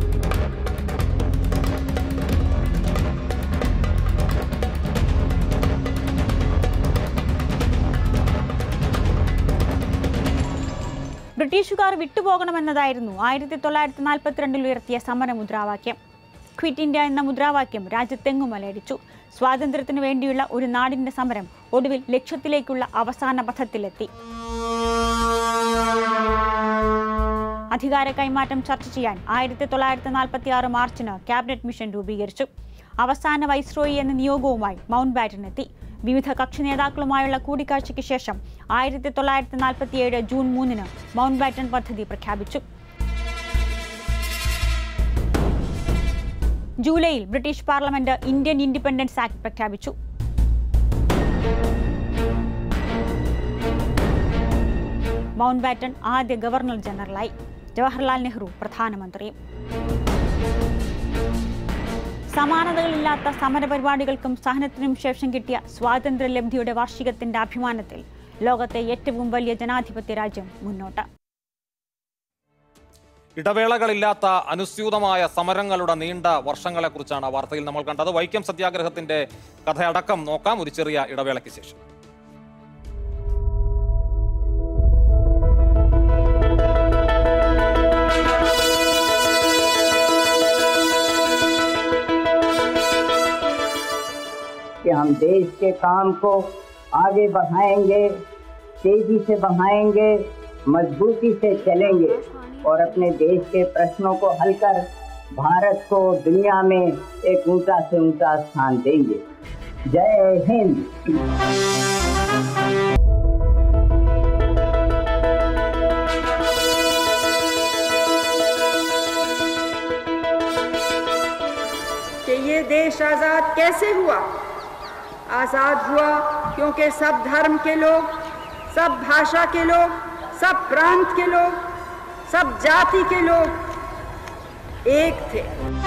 ബ്രിട്ടീഷുകാർ വിട്ടുപോകണമെന്നതായിരുന്നു ആയിരത്തി തൊള്ളായിരത്തി നാൽപ്പത്തിരണ്ടിൽ ഉയർത്തിയ സമര മുദ്രാവാക്യം ക്വിറ്റ് ഇന്ത്യ എന്ന മുദ്രാവാക്യം രാജ്യത്തെങ്ങും അലയടിച്ചു സ്വാതന്ത്ര്യത്തിനു വേണ്ടിയുള്ള ഒരു നാടിന്റെ സമരം ഒടുവിൽ ലക്ഷ്യത്തിലേക്കുള്ള അവസാന പഥത്തിലെത്തി അധികാര കൈമാറ്റം ചർച്ച ചെയ്യാൻ ആയിരത്തി തൊള്ളായിരത്തി നാൽപ്പത്തി ആറ് മാർച്ചിന് ക്യാബിനറ്റ് മിഷൻ രൂപീകരിച്ചു അവസാന വൈസ്രോയി എന്ന നിയോഗവുമായി മൗണ്ട് ബാറ്റൻ എത്തി വിവിധ കക്ഷി നേതാക്കളുമായുള്ള കൂടിക്കാഴ്ചയ്ക്ക് ശേഷം ആയിരത്തി തൊള്ളായിരത്തി നാൽപ്പത്തിയേഴ് ജൂൺ മൂന്നിന് മൗണ്ട് ബാറ്റൻ പദ്ധതി പ്രഖ്യാപിച്ചു ജൂലൈയിൽ British parliament Indian independence act പ്രഖ്യാപിച്ചു മൗണ്ട് ബാറ്റൺ ആദ്യ ഗവർണർ ജനറലായി ജവഹർലാൽ നെഹ്റു പ്രധാനമന്ത്രിയും സമാനതകളില്ലാത്ത സമരപരിപാടികൾക്കും സഹനത്തിനും ശേഷം കിട്ടിയ സ്വാതന്ത്ര്യലബ്ധിയുടെ വാർഷികത്തിന്റെ അഭിമാനത്തിൽ ലോകത്തെ ഏറ്റവും വലിയ ജനാധിപത്യ രാജ്യം മുന്നോട്ട് ഇടവേളകളില്ലാത്ത അനുസ്യൂതമായ സമരങ്ങളുടെ നീണ്ട വർഷങ്ങളെക്കുറിച്ചാണ് വാർത്തയിൽ നമ്മൾ കണ്ടത് വൈക്കം സത്യാഗ്രഹത്തിന്റെ കഥയടക്കം നോക്കാം ഒരു ചെറിയ ഇടവേളയ്ക്ക് ശേഷം कि हम देश के काम को आगे बढ़ाएंगे तेजी से बढ़ाएंगे मजबूती से चलेंगे और अपने देश के प्रश्नों को हल कर भारत को दुनिया में एक ऊंचा से ऊंचा स्थान देंगे जय हिंद कि ये देश आज़ाद कैसे हुआ आज़ाद हुआ क्योंकि सब धर्म के लोग सब भाषा के लोग सब प्रांत के लोग सब जाति के लोग एक थे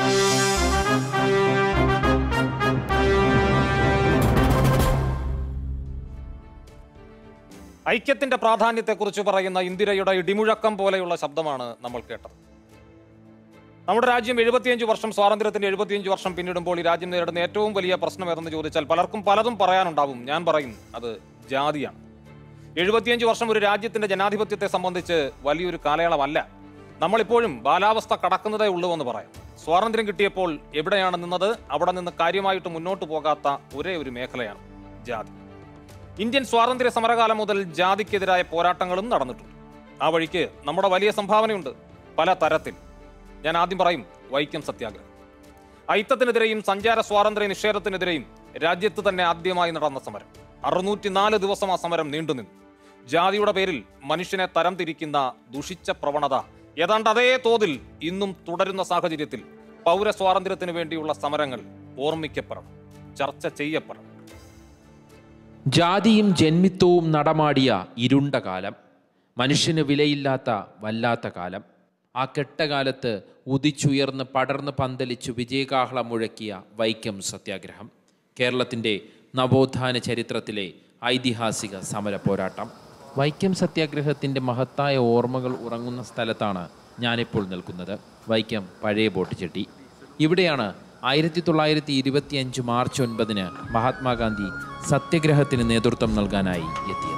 ഐക്യത്തിന്റെ പ്രാധാന്യത്തെക്കുറിച്ച് പറയുന്ന ഇന്ദിരയുടെ ഇടിമുഴക്കം പോലെയുള്ള ശബ്ദമാണ് നമ്മൾ കേട്ടത് നമ്മുടെ രാജ്യം എഴുപത്തിയഞ്ച് വർഷം സ്വാതന്ത്ര്യത്തിന്റെ എഴുപത്തിയഞ്ച് വർഷം പിന്നിടുമ്പോൾ ഈ രാജ്യം നേരിടുന്ന ഏറ്റവും വലിയ പ്രശ്നം ഏതെന്ന് ചോദിച്ചാൽ പലർക്കും പലതും പറയാനുണ്ടാവും ഞാൻ പറയും അത് ജാതിയാണ് എഴുപത്തിയഞ്ച് വർഷം ഒരു രാജ്യത്തിന്റെ ജനാധിപത്യത്തെ സംബന്ധിച്ച് വലിയൊരു കാലയളവല്ല നമ്മളിപ്പോഴും ബാലാവസ്ഥ കടക്കുന്നതേ ഉള്ളൂ എന്ന് പറയാം സ്വാതന്ത്ര്യം കിട്ടിയപ്പോൾ എവിടെയാണ് നിന്നത് അവിടെ നിന്ന് കാര്യമായിട്ട് മുന്നോട്ട് പോകാത്ത ഒരേ ഒരു മേഖലയാണ് ജാതി ഇന്ത്യൻ സ്വാതന്ത്ര്യ സമരകാലം മുതൽ ജാതിക്കെതിരായ പോരാട്ടങ്ങളും നടന്നിട്ടുണ്ട് ആ വഴിക്ക് നമ്മുടെ വലിയ സംഭാവനയുണ്ട് പല തരത്തിൽ ഞാൻ ആദ്യം പറയും വൈക്കം സത്യാഗ്രഹം ഐത്തത്തിനെതിരെയും സഞ്ചാര സ്വാതന്ത്ര്യ നിഷേധത്തിനെതിരെയും രാജ്യത്ത് തന്നെ ആദ്യമായി നടന്ന സമരം അറുന്നൂറ്റിനാല് ദിവസം ആ സമരം നീണ്ടുനിന്നു ജാതിയുടെ പേരിൽ മനുഷ്യനെ തരം തിരിക്കുന്ന ദുഷിച്ച പ്രവണത ഏതാണ്ട് അതേ തോതിൽ ഇന്നും തുടരുന്ന സാഹചര്യത്തിൽ പൗരസ്വാതന്ത്ര്യത്തിന് വേണ്ടിയുള്ള സമരങ്ങൾ ഓർമ്മിക്കപ്പെടണം ചർച്ച ചെയ്യപ്പെടണം ജാതിയും ജന്മിത്വവും നടമാടിയ ഇരുണ്ട കാലം മനുഷ്യന് വിലയില്ലാത്ത വല്ലാത്ത കാലം ആ കെട്ടകാലത്ത് ഉദിച്ചുയർന്ന് പടർന്ന് പന്തലിച്ചു വിജയകാഹളം മുഴക്കിയ വൈക്കം സത്യാഗ്രഹം കേരളത്തിൻ്റെ നവോത്ഥാന ചരിത്രത്തിലെ ഐതിഹാസിക സമര പോരാട്ടം വൈക്കം സത്യാഗ്രഹത്തിൻ്റെ മഹത്തായ ഓർമ്മകൾ ഉറങ്ങുന്ന സ്ഥലത്താണ് ഞാനിപ്പോൾ നിൽക്കുന്നത് വൈക്കം പഴയ ബോട്ട് ചെട്ടി ഇവിടെയാണ് ആയിരത്തി തൊള്ളായിരത്തി ഇരുപത്തി അഞ്ച് മാർച്ച് ഒൻപതിന് മഹാത്മാഗാന്ധി സത്യഗ്രഹത്തിന് നേതൃത്വം നൽകാനായി എത്തിയത്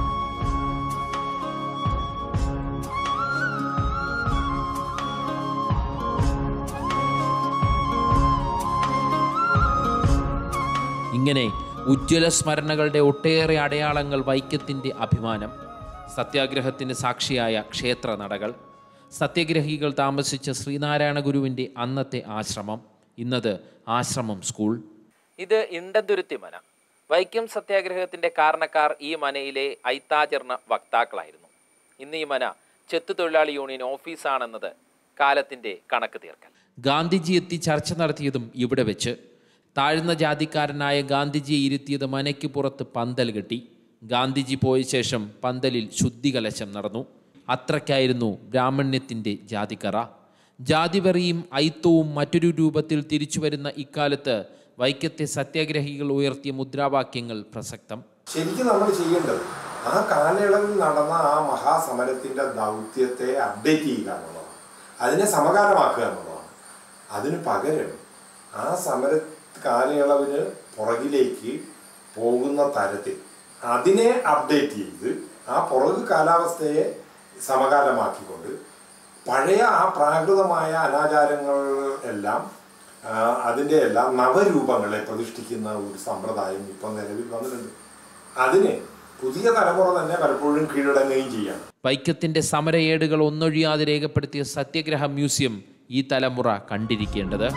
ഇങ്ങനെ ഉജ്ജ്വല സ്മരണകളുടെ ഒട്ടേറെ അടയാളങ്ങൾ വൈക്കത്തിൻ്റെ അഭിമാനം സത്യാഗ്രഹത്തിന് സാക്ഷിയായ ക്ഷേത്ര നടകൾ സത്യഗ്രഹികൾ താമസിച്ച ശ്രീനാരായണ ഗുരുവിൻ്റെ അന്നത്തെ ആശ്രമം ഇന്നത് ആശ്രമം സ്കൂൾ ഇത് ഇണ്ടന്തുരുത്തി മന വൈക്കം സത്യാഗ്രഹത്തിന്റെ കാരണക്കാർ ഈ മനയിലെ ഐത്താചരണ വക്താക്കളായിരുന്നു ഇന്ന് ഈ മന ചെത്തു തൊഴിലാളി യൂണിയൻ ഓഫീസാണെന്നത് കാലത്തിന്റെ കണക്ക് തീർക്കൽ ഗാന്ധിജി എത്തി ചർച്ച നടത്തിയതും ഇവിടെ വെച്ച് താഴ്ന്ന ജാതിക്കാരനായ ഗാന്ധിജിയെ ഇരുത്തിയത് മനയ്ക്ക് പുറത്ത് പന്തൽ കെട്ടി ഗാന്ധിജി പോയ ശേഷം പന്തലിൽ ശുദ്ധികലശം നടന്നു അത്രയ്ക്കായിരുന്നു ബ്രാഹ്മണ്യത്തിൻ്റെ ജാതിക്കറ ജാതിവെറിയും ഐത്തവും മറ്റൊരു രൂപത്തിൽ തിരിച്ചു വരുന്ന ഇക്കാലത്ത് വൈക്കത്തെ സത്യാഗ്രഹികൾ ഉയർത്തിയ മുദ്രാവാക്യങ്ങൾ പ്രസക്തം ശരിക്കും നമ്മൾ ചെയ്യേണ്ടത് ആ കാലയളവിൽ നടന്ന ആ മഹാസമരത്തിന്റെ ദൗത്യത്തെ അപ്ഡേറ്റ് ചെയ്യുക എന്നുള്ളതാണ് അതിനെ സമകാലമാക്കുക എന്നുള്ളതാണ് അതിന് പകരം ആ സമര കാലയളവിന് പുറകിലേക്ക് പോകുന്ന തരത്തിൽ അതിനെ അപ്ഡേറ്റ് ചെയ്ത് ആ പുറകു കാലാവസ്ഥയെ സമകാലമാക്കിക്കൊണ്ട് പഴയ ആ പ്രാകൃതമായ അനാചാരങ്ങൾ എല്ലാം ആ, അതിൻ്റെ എല്ലാം നവരൂപങ്ങളെ പ്രതിഷ്ഠിക്കുന്ന ഒരു സമ്പ്രദായം ഇപ്പം നിലവിൽ വന്നിട്ടുണ്ട് അതിന് പുതിയ തലമുറ തന്നെ പലപ്പോഴും കീഴടങ്ങുകയും ചെയ്യണം വൈക്കത്തിൻ്റെ സമരയേടുകൾ ഒന്നൊഴിയാതെ രേഖപ്പെടുത്തിയ സത്യഗ്രഹ മ്യൂസിയം ഈ തലമുറ കണ്ടിരിക്കേണ്ടത്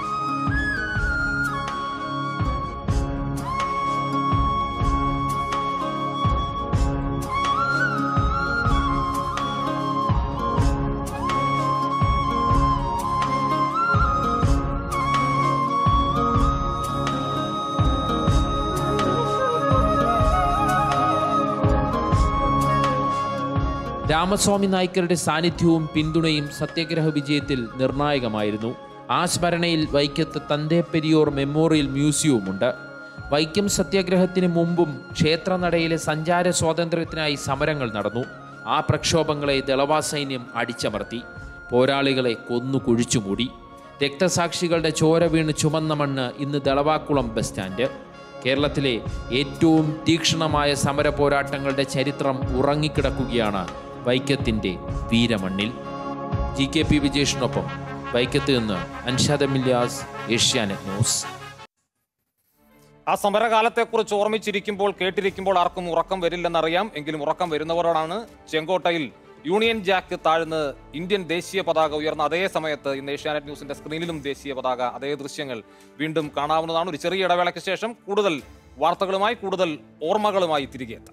രാമസ്വാമി നായ്ക്കരുടെ സാന്നിധ്യവും പിന്തുണയും സത്യാഗ്രഹ വിജയത്തിൽ നിർണായകമായിരുന്നു ആ സ്മരണയിൽ വൈക്കത്ത് തന്തേ പെരിയോർ മെമ്മോറിയൽ മ്യൂസിയവുമുണ്ട് വൈക്കം സത്യാഗ്രഹത്തിന് മുമ്പും ക്ഷേത്രനടയിലെ സഞ്ചാര സ്വാതന്ത്ര്യത്തിനായി സമരങ്ങൾ നടന്നു ആ പ്രക്ഷോഭങ്ങളെ ദളവാ സൈന്യം അടിച്ചമർത്തി പോരാളികളെ കൊന്നു കുഴിച്ചുമൂടി രക്തസാക്ഷികളുടെ ചോര വീണ് ചുമന്ന മണ്ണ് ഇന്ന് ദളവാക്കുളം ബസ് സ്റ്റാൻഡ് കേരളത്തിലെ ഏറ്റവും തീക്ഷ്ണമായ സമര പോരാട്ടങ്ങളുടെ ചരിത്രം ഉറങ്ങിക്കിടക്കുകയാണ് വൈക്കത്തിൻ്റെ വീരമണ്ണിൽ ജി കെ പി വിജേഷിനൊപ്പം വൈക്കത്ത് നിന്ന് അൻഷാദ മില്യാസ് ഏഷ്യാനെറ്റ് ന്യൂസ് ആ സമരകാലത്തെക്കുറിച്ച് ഓർമ്മിച്ചിരിക്കുമ്പോൾ കേട്ടിരിക്കുമ്പോൾ ആർക്കും ഉറക്കം വരില്ലെന്നറിയാം എങ്കിലും ഉറക്കം വരുന്നവരോടാണ് ചെങ്കോട്ടയിൽ യൂണിയൻ ജാക്ക് താഴ്ന്ന് ഇന്ത്യൻ ദേശീയ പതാക ഉയർന്ന അതേ സമയത്ത് ഇന്ന് ഏഷ്യാനെറ്റ് ന്യൂസിന്റെ സ്ക്രീനിലും ദേശീയ പതാക അതേ ദൃശ്യങ്ങൾ വീണ്ടും കാണാവുന്നതാണ് ഒരു ചെറിയ ഇടവേളയ്ക്ക് ശേഷം കൂടുതൽ വാർത്തകളുമായി കൂടുതൽ ഓർമ്മകളുമായി തിരികെ എത്താം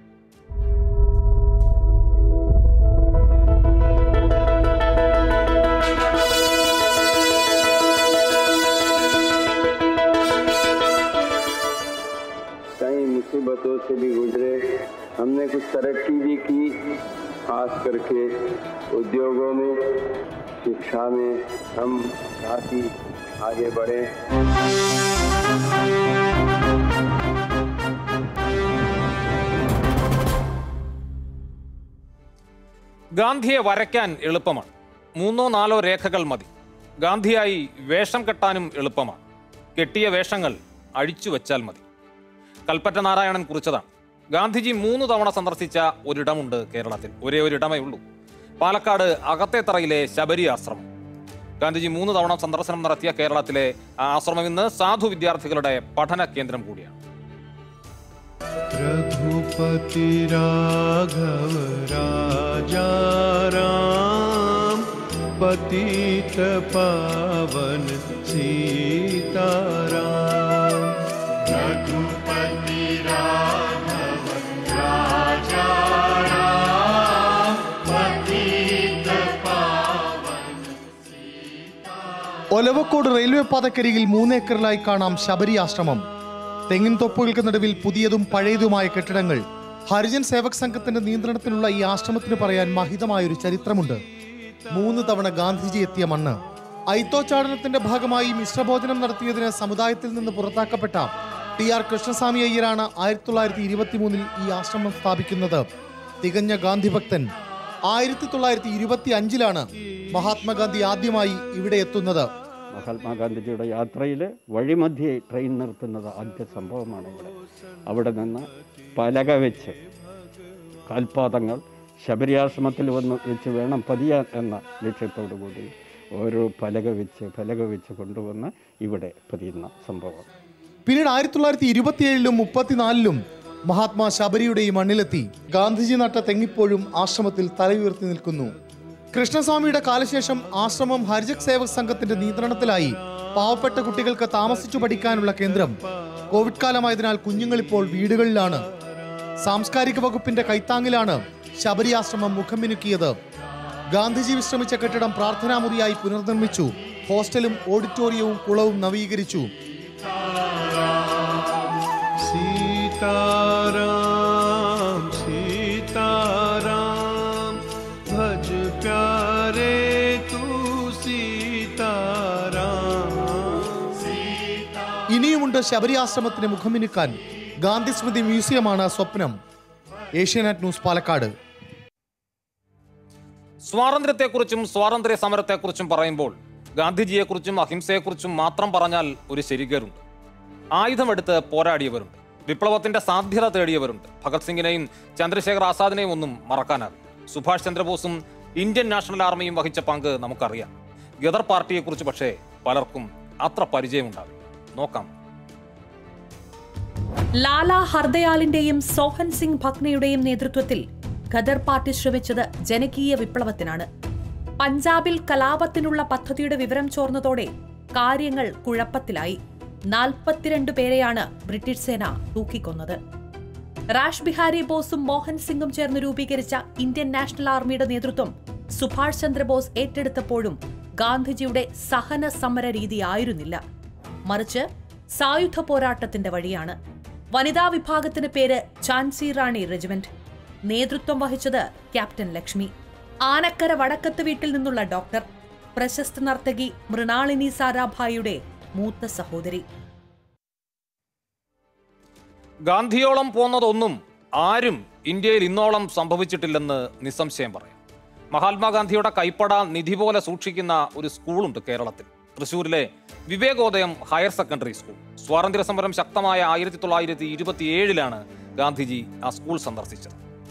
कई मुसीबतों से भी गुजरे हमने कुछ तरक्की भी की खास करके उद्योगों में शिक्षा में हम काफ़ी आगे बढ़े ഗാന്ധിയെ വരയ്ക്കാൻ എളുപ്പമാണ് മൂന്നോ നാലോ രേഖകൾ മതി ഗാന്ധിയായി വേഷം കെട്ടാനും എളുപ്പമാണ് കെട്ടിയ വേഷങ്ങൾ അഴിച്ചു വെച്ചാൽ മതി കൽപ്പറ്റ നാരായണൻ കുറിച്ചതാണ് ഗാന്ധിജി മൂന്ന് തവണ സന്ദർശിച്ച ഒരിടമുണ്ട് കേരളത്തിൽ ഒരേ ഒരു ഇടമേ ഉള്ളൂ പാലക്കാട് അകത്തേത്തറയിലെ ശബരി ആശ്രമം ഗാന്ധിജി മൂന്ന് തവണ സന്ദർശനം നടത്തിയ കേരളത്തിലെ ആ ആശ്രമം ഇന്ന് സാധു വിദ്യാർത്ഥികളുടെ പഠന കേന്ദ്രം കൂടിയാണ് रघुपति राघव राजा राम पतित पावन सीताराम रघुपति राघव राजा राम पतित पावन ഒലവക്കോട് റെയിൽവേ പാതക്കരികിൽ മൂന്നേക്കറിലായി കാണാം ശബരി ആശ്രമം തെങ്ങിൻ തൊപ്പുകൾക്ക് നടുവിൽ പുതിയതും പഴയതുമായ കെട്ടിടങ്ങൾ ഹരിജൻ സേവക് സംഘത്തിന്റെ നിയന്ത്രണത്തിലുള്ള ഈ ആശ്രമത്തിന് പറയാൻ മഹിതമായൊരു ചരിത്രമുണ്ട് മൂന്ന് തവണ ഗാന്ധിജി എത്തിയ മണ്ണ് ഐത്തോച്ചാടനത്തിന്റെ ഭാഗമായി മിശ്രഭോജനം നടത്തിയതിന് സമുദായത്തിൽ നിന്ന് പുറത്താക്കപ്പെട്ട ടി ആർ കൃഷ്ണസ്വാമി അയ്യരാണ് ആയിരത്തി തൊള്ളായിരത്തി ഇരുപത്തി മൂന്നിൽ ഈ ആശ്രമം സ്ഥാപിക്കുന്നത് തികഞ്ഞ ഗാന്ധി ഭക്തൻ ആയിരത്തി തൊള്ളായിരത്തി ഇരുപത്തി അഞ്ചിലാണ് മഹാത്മാഗാന്ധി ആദ്യമായി ഇവിടെ എത്തുന്നത് മഹാത്മാഗാന്ധിജിയുടെ യാത്രയിൽ വഴിമധ്യേ ട്രെയിൻ നിർത്തുന്നത് ആദ്യ സംഭവമാണ് ഇവിടെ അവിടെ നിന്ന് പലക വെച്ച് കാൽപാദങ്ങൾ ശബരിയാശ്രമത്തിൽ വന്ന് വെച്ച് വേണം പതിയാൻ എന്ന ലക്ഷ്യത്തോടു കൂടി ഓരോ പലക വെച്ച് പലക വെച്ച് കൊണ്ടുവന്ന് ഇവിടെ പതിയുന്ന സംഭവം പിന്നീട് ആയിരത്തി തൊള്ളായിരത്തി ഇരുപത്തിയേഴിലും മുപ്പത്തിനാലിലും മഹാത്മാ ശബരിയുടെ ഈ മണ്ണിലെത്തി ഗാന്ധിജി നട്ട തെങ്ങിപ്പോഴും ആശ്രമത്തിൽ തലയുയർത്തി നിൽക്കുന്നു കൃഷ്ണസ്വാമിയുടെ കാലശേഷം ആശ്രമം ഹരിജക് സേവക് സംഘത്തിന്റെ നിയന്ത്രണത്തിലായി പാവപ്പെട്ട കുട്ടികൾക്ക് താമസിച്ചു പഠിക്കാനുള്ള കേന്ദ്രം കോവിഡ് കാലമായതിനാൽ കുഞ്ഞുങ്ങൾ ഇപ്പോൾ വീടുകളിലാണ് സാംസ്കാരിക വകുപ്പിന്റെ കൈത്താങ്ങിലാണ് ശബരി ആശ്രമം മുഖം മിനുക്കിയത് ഗാന്ധിജി വിശ്രമിച്ച കെട്ടിടം പ്രാർത്ഥനാമുറിയായി പുനർനിർമ്മിച്ചു ഹോസ്റ്റലും ഓഡിറ്റോറിയവും കുളവും നവീകരിച്ചു सीताराम सीताराम भज प्यारे तू सीताराम ഇനിയുമുണ്ട് ശബരി ആശ്രമത്തിന് മുഖമിനുക്കാൻ ഗാന്ധി സ്മൃതി മ്യൂസിയമാണ് സ്വപ്നം ഏഷ്യാനെറ്റ് ന്യൂസ് പാലക്കാട് സ്വാതന്ത്ര്യത്തെക്കുറിച്ചും സ്വാതന്ത്ര്യ സമരത്തെക്കുറിച്ചും പറയുമ്പോൾ ഗാന്ധിജിയെക്കുറിച്ചും അഹിംസയെക്കുറിച്ചും മാത്രം പറഞ്ഞാൽ ഒരു ശരികരുണ്ട് ആയുധമെടുത്ത് പോരാടിയവരുണ്ട് വിപ്ലവത്തിന്റെ സാധ്യത തേടിയവരുണ്ട് ഭഗത് സിംഗിനെയും ചന്ദ്രശേഖർ ആസാദിനെയും ഒന്നും മറക്കാനാകും സുഭാഷ് ചന്ദ്രബോസും ഇന്ത്യൻ നാഷണൽ ആർമിയും വഹിച്ച പങ്ക് നമുക്കറിയാം ഗദർ പാർട്ടിയെക്കുറിച്ച് പക്ഷേ പലർക്കും അത്ര പരിചയമുണ്ടാവില്ല നോക്കാം ലാല ഹർദയാലിന്റെയും സോഹൻ സിംഗ് ഭക്നയുടെയും നേതൃത്വത്തിൽ ഖദർ പാർട്ടി ശ്രമിച്ചത് ജനകീയ വിപ്ലവത്തിനാണ് പഞ്ചാബിൽ കലാപത്തിനുള്ള പദ്ധതിയുടെ വിവരം ചോർന്നതോടെ കാര്യങ്ങൾ കുഴപ്പത്തിലായി നാൽപ്പത്തിരണ്ട് പേരെയാണ് ബ്രിട്ടീഷ് സേന തൂക്കിക്കൊന്നത് റാഷ് ബിഹാരി ബോസും മോഹൻ സിംഗും ചേർന്ന് രൂപീകരിച്ച ഇന്ത്യൻ നാഷണൽ ആർമിയുടെ നേതൃത്വം സുഭാഷ് ചന്ദ്രബോസ് ഏറ്റെടുത്തപ്പോഴും ഗാന്ധിജിയുടെ സഹന സമര രീതിയായിരുന്നില്ല മറിച്ച് സായുധ പോരാട്ടത്തിന്റെ വഴിയാണ് വനിതാ വിഭാഗത്തിന് പേര് ഝാൻസി റാണി റെജിമെന്റ് നേതൃത്വം വഹിച്ചത് ക്യാപ്റ്റൻ ലക്ഷ്മി ആനക്കര വടക്കത്ത് വീട്ടിൽ നിന്നുള്ള ഡോക്ടർ പ്രശസ്ത നർത്തകി മൃണാളിനി സാരാഭായിയുടെ മൂത്ത സഹോദരി ഗാന്ധിയോളം പോന്നതൊന്നും ആരും ഇന്ത്യയിൽ ഇന്നോളം സംഭവിച്ചിട്ടില്ലെന്ന് നിസ്സംശയം പറയാം മഹാത്മാഗാന്ധിയുടെ കൈപ്പട നിധി പോലെ സൂക്ഷിക്കുന്ന ഒരു സ്കൂളുണ്ട് കേരളത്തിൽ തൃശൂരിലെ വിവേകോദയം ഹയർ സെക്കൻഡറി സ്കൂൾ സ്വാതന്ത്ര്യ സമരം ശക്തമായ ആയിരത്തി തൊള്ളായിരത്തി ഇരുപത്തിയേഴിലാണ് ഗാന്ധിജി ആ സ്കൂൾ സന്ദർശിച്ചത്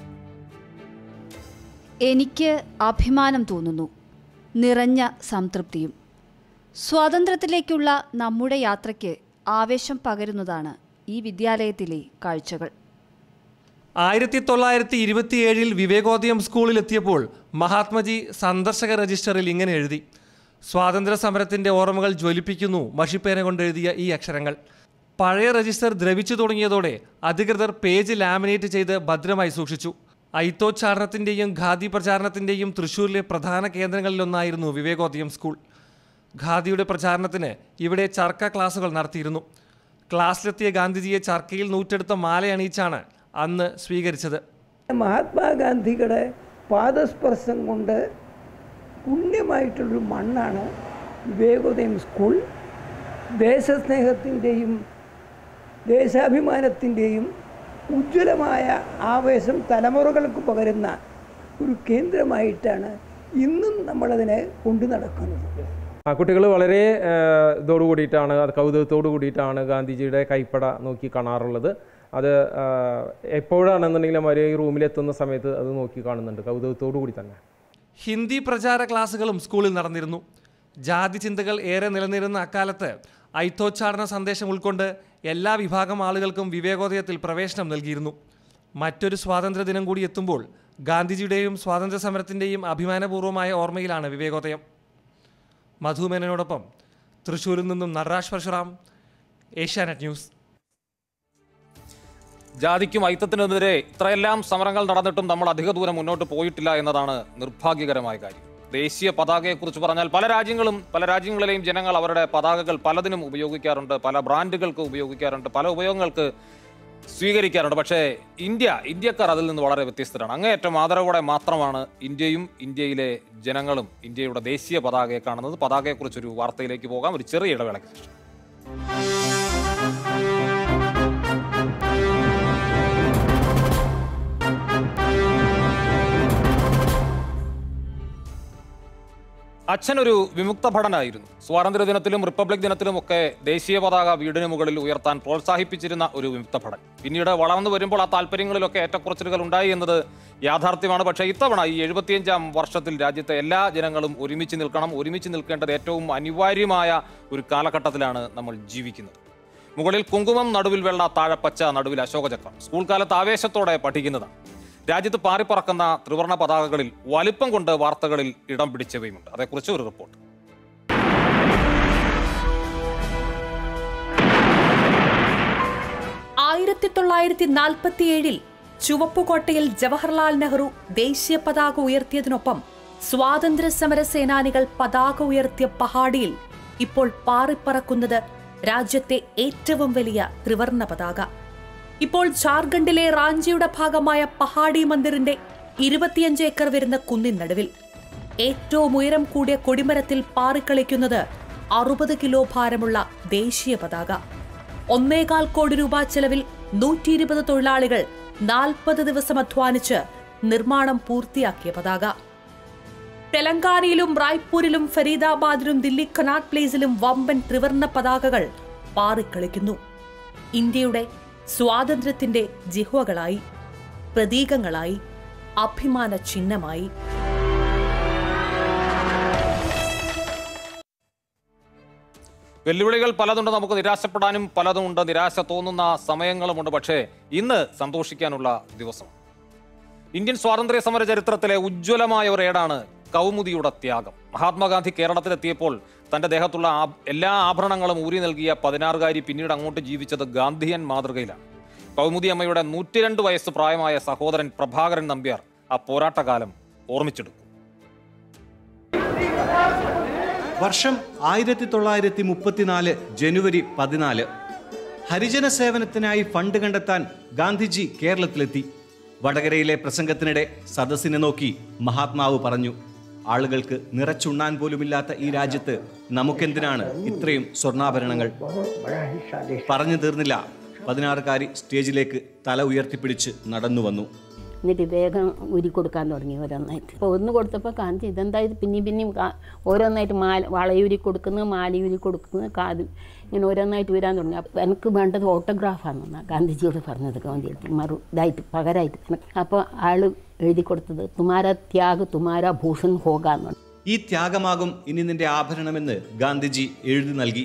എനിക്ക് അഭിമാനം തോന്നുന്നു നിറഞ്ഞ സംതൃപ്തിയും സ്വാതന്ത്ര്യത്തിലേക്കുള്ള നമ്മുടെ യാത്രയ്ക്ക് ആവേശം പകരുന്നതാണ് ഈ വിദ്യാലയത്തിലെ കാഴ്ചകൾ ആയിരത്തി തൊള്ളായിരത്തി ഇരുപത്തിയേഴിൽ വിവേകോദയം സ്കൂളിലെത്തിയപ്പോൾ മഹാത്മജി സന്ദർശക രജിസ്റ്ററിൽ ഇങ്ങനെ എഴുതി സ്വാതന്ത്ര്യ സമരത്തിൻ്റെ ഓർമ്മകൾ ജ്വലിപ്പിക്കുന്നു മഷിപ്പേന കൊണ്ടെഴുതിയ ഈ അക്ഷരങ്ങൾ പഴയ രജിസ്റ്റർ ദ്രവിച്ചു തുടങ്ങിയതോടെ അധികൃതർ പേജ് ലാമിനേറ്റ് ചെയ്ത് ഭദ്രമായി സൂക്ഷിച്ചു ഐത്തോച്ചാരണത്തിൻ്റെയും ഖാദി പ്രചാരണത്തിൻ്റെയും തൃശ്ശൂരിലെ പ്രധാന കേന്ദ്രങ്ങളിലൊന്നായിരുന്നു വിവേകോദയം സ്കൂൾ ഖാദിയുടെ പ്രചാരണത്തിന് ഇവിടെ ചർക്ക ക്ലാസുകൾ നടത്തിയിരുന്നു ക്ലാസ്സിലെത്തിയ ഗാന്ധിജിയെ ചർക്കയിൽ നൂറ്റെടുത്ത മാലയണിയിച്ചാണ് അന്ന് സ്വീകരിച്ചത് മഹാത്മാഗാന്ധിയുടെ പാദസ്പർശം കൊണ്ട് പുണ്യമായിട്ടുള്ളൊരു മണ്ണാണ് വിവേകോദയം സ്കൂൾ ദേശസ്നേഹത്തിൻ്റെയും ദേശാഭിമാനത്തിൻ്റെയും ഉജ്ജ്വലമായ ആവേശം തലമുറകൾക്ക് പകരുന്ന ഒരു കേന്ദ്രമായിട്ടാണ് ഇന്നും നമ്മളതിനെ കൊണ്ടു നടക്കുന്നത് ആ കുട്ടികൾ വളരെ ആ, ഇതോടു കൂടിയിട്ടാണ് അത് കൗതുകത്തോടു കൂടിയിട്ടാണ് ഗാന്ധിജിയുടെ കൈപ്പട നോക്കി കാണാറുള്ളത് അത് ആ, എപ്പോഴാണെന്നുണ്ടെങ്കിലും അവർ ഈ റൂമിലെത്തുന്ന സമയത്ത് അത് നോക്കി കാണുന്നുണ്ട് കൗതുകത്തോടു കൂടി തന്നെ ഹിന്ദി പ്രചാര ക്ലാസുകളും സ്കൂളിൽ നടന്നിരുന്നു ജാതി ചിന്തകൾ ഏറെ നിലനിരുന്ന അക്കാലത്ത് ഐത്തോച്ചാടന സന്ദേശം ഉൾക്കൊണ്ട് എല്ലാ വിഭാഗം ആളുകൾക്കും വിവേകോദയത്തിൽ പ്രവേശനം നൽകിയിരുന്നു മറ്റൊരു സ്വാതന്ത്ര്യ ദിനം കൂടി എത്തുമ്പോൾ ഗാന്ധിജിയുടെയും സ്വാതന്ത്ര്യ സമരത്തിൻ്റെയും അഭിമാനപൂർവ്വമായ ഓർമ്മയിലാണ് വിവേകോദയം മധുമേനോടൊപ്പം തൃശ്ശൂരിൽ നിന്നും നറാഷ് പരശുറാം ഏഷ്യാനെറ്റ് ന്യൂസ് ജാതിക്കും ഐത്തത്തിനെതിരെ ഇത്രയെല്ലാം സമരങ്ങൾ നടന്നിട്ടും നമ്മൾ അധിക ദൂരം മുന്നോട്ട് പോയിട്ടില്ല എന്നതാണ് നിർഭാഗ്യകരമായ കാര്യം ദേശീയ പതാകയെക്കുറിച്ച് പറഞ്ഞാൽ പല രാജ്യങ്ങളും പല രാജ്യങ്ങളിലെയും ജനങ്ങൾ അവരുടെ പതാകകൾ പലതിനും ഉപയോഗിക്കാറുണ്ട് പല ബ്രാൻഡുകൾക്ക് ഉപയോഗിക്കാറുണ്ട് പല ഉപയോഗങ്ങൾക്ക് സ്വീകരിക്കാറുണ്ട് പക്ഷേ ഇന്ത്യ ഇന്ത്യക്കാർ അതിൽ നിന്ന് വളരെ വ്യത്യസ്തരാണ് അങ്ങേയറ്റം ആദരവോടെ മാത്രമാണ് ഇന്ത്യയും ഇന്ത്യയിലെ ജനങ്ങളും ഇന്ത്യയുടെ ദേശീയ പതാകയെ കാണുന്നത് പതാകയെക്കുറിച്ചൊരു വാർത്തയിലേക്ക് പോകാം ഒരു ചെറിയ ഇടവേളയ്ക്ക് ശേഷം അച്ഛനൊരു വിമുക്ത ഭടനായിരുന്നു സ്വാതന്ത്ര്യ ദിനത്തിലും റിപ്പബ്ലിക് ദിനത്തിലും ഒക്കെ ദേശീയ പതാക വീടിന് മുകളിൽ ഉയർത്താൻ പ്രോത്സാഹിപ്പിച്ചിരുന്ന ഒരു വിമുക്ത ഭടൻ പിന്നീട് വളർന്നു വരുമ്പോൾ ആ താല്പര്യങ്ങളിലൊക്കെ ഏറ്റക്കുറച്ചിലുകൾ ഉണ്ടായി എന്നത് യാഥാർത്ഥ്യമാണ് പക്ഷേ ഇത്തവണ ഈ എഴുപത്തിയഞ്ചാം വർഷത്തിൽ രാജ്യത്തെ എല്ലാ ജനങ്ങളും ഒരുമിച്ച് നിൽക്കണം ഒരുമിച്ച് നിൽക്കേണ്ടത് ഏറ്റവും അനിവാര്യമായ ഒരു കാലഘട്ടത്തിലാണ് നമ്മൾ ജീവിക്കുന്നത് മുകളിൽ കുങ്കുമം നടുവിൽ വെള്ള താഴെപ്പച്ച നടുവിൽ അശോകചക്രം സ്കൂൾ കാലത്ത് ആവേശത്തോടെ പഠിക്കുന്നതാണ് രാജ്യത്ത് പാറിപ്പറക്കുന്ന ത്രിവർണ പതാകകളിൽ വലിപ്പം കൊണ്ട് വാർത്തകളിൽ ഇടം പിടിച്ചവയുമുണ്ട് അതേക്കുറിച്ച് ഒരു റിപ്പോർട്ട് ആയിരത്തി തൊള്ളായിരത്തി നാൽപ്പത്തിയേഴിൽ ചുവപ്പുകോട്ടയിൽ ജവഹർലാൽ നെഹ്റു ദേശീയ പതാക ഉയർത്തിയതിനൊപ്പം സ്വാതന്ത്ര്യ സമര സേനാനികൾ പതാക ഉയർത്തിയ പഹാഡിയിൽ ഇപ്പോൾ പാറിപ്പറക്കുന്നത് രാജ്യത്തെ ഏറ്റവും വലിയ ത്രിവർണ പതാക ഇപ്പോൾ ജാർഖണ്ഡിലെ റാഞ്ചിയുടെ ഭാഗമായ പഹാഡി മന്ദിറിന്റെ ഇരുപത്തിയഞ്ച് ഏക്കർ വരുന്ന കുന്നിൻ നടുവിൽ ഏറ്റവും ഉയരം കൂടിയ കൊടിമരത്തിൽ പാറിക്കളിക്കുന്നത് അറുപത് കിലോ ഭാരമുള്ള ദേശീയ പതാക ഒന്നേകാൽ കോടി രൂപ ചെലവിൽ നൂറ്റി ഇരുപത് തൊഴിലാളികൾ നാൽപ്പത് ദിവസം അധ്വാനിച്ച് നിർമ്മാണം പൂർത്തിയാക്കിയ പതാക തെലങ്കാനയിലും റായ്പൂരിലും ഫരീദാബാദിലും ദില്ലി കനാട്ട് പ്ലേസിലും വമ്പൻ ത്രിവർണ പതാകകൾ പാറിക്കളിക്കുന്നു ഇന്ത്യയുടെ സ്വാതന്ത്ര്യത്തിന്റെ ജിഹ്വകളായി പ്രതീകങ്ങളായി അഭിമാന ചിഹ്നമായി വെല്ലുവിളികൾ പലതുണ്ട് നമുക്ക് നിരാശപ്പെടാനും പലതുമുണ്ട് നിരാശ തോന്നുന്ന സമയങ്ങളുമുണ്ട് പക്ഷേ ഇന്ന് സന്തോഷിക്കാനുള്ള ദിവസം ഇന്ത്യൻ സ്വാതന്ത്ര്യ സമര ചരിത്രത്തിലെ ഉജ്ജ്വലമായ ഒരു ഏടാണ് കൗമുദിയുടെ ത്യാഗം മഹാത്മാഗാന്ധി കേരളത്തിലെത്തിയപ്പോൾ തന്റെ ദേഹത്തുള്ള ആ- എല്ലാ ആഭരണങ്ങളും ഊരി നൽകിയ പതിനാറുകാരി പിന്നീട് അങ്ങോട്ട് ജീവിച്ചത് ഗാന്ധിയൻ മാതൃകയിലാണ് കൗമുദി അമ്മയുടെ നൂറ്റിരണ്ട് വയസ്സ് പ്രായമായ സഹോദരൻ പ്രഭാകരൻ നമ്പ്യാർ ആ പോരാട്ടകാലം ഓർമ്മിച്ചെടുക്കും വർഷം ആയിരത്തി തൊള്ളായിരത്തി മുപ്പത്തിനാല് ജനുവരി പതിനാല് ഹരിജന സേവനത്തിനായി ഫണ്ട് കണ്ടെത്താൻ ഗാന്ധിജി കേരളത്തിലെത്തി വടകരയിലെ പ്രസംഗത്തിനിടെ സദസ്സിനെ നോക്കി മഹാത്മാവ് പറഞ്ഞു ആളുകൾക്ക് നിറച്ചുണ്ണാൻ പോലുമില്ലാത്ത ഈ രാജ്യത്ത് നമുക്കെന്തിനാണ് ഇത്രയും സ്വർണ്ണാഭരണങ്ങൾ പറഞ്ഞു തീർന്നില്ല പതിനാറുകാരി സ്റ്റേജിലേക്ക് തല ഉയർത്തിപ്പിടിച്ച് നടന്നു വന്നു എന്നിട്ട് വേഗം ഉരി കൊടുക്കാൻ തുടങ്ങി ഓരോന്നായിട്ട് അപ്പോൾ ഒന്ന് കൊടുത്തപ്പോൾ കാണിച്ചു ഇതെന്താ ഇത് പിന്നെയും പിന്നെയും കാ- ഓരോന്നായിട്ട് മാല വളയൂരി കൊടുക്കുന്നു മാലയൂരി കൊടുക്കുന്നു കാത് ഇങ്ങനെ ഓരോന്നായിട്ട് വരാൻ തുടങ്ങി അപ്പോൾ എനിക്ക് വേണ്ടത് ഓട്ടോഗ്രാഫാണെന്നാണ് ഗാന്ധിജിയോട് പറഞ്ഞത് ഗാന്ധി മറു ഇതായിട്ട് പകരമായിട്ട് അപ്പോൾ ആൾ എഴുതി കൊടുത്തത് തുമാര ത്യാഗ് തുമാര ഭൂഷൺ ഹോഗ എന്നാണ് ഈ ത്യാഗമാകും ഇനി നിന്റെ ആഭരണമെന്ന് ഗാന്ധിജി എഴുതി നൽകി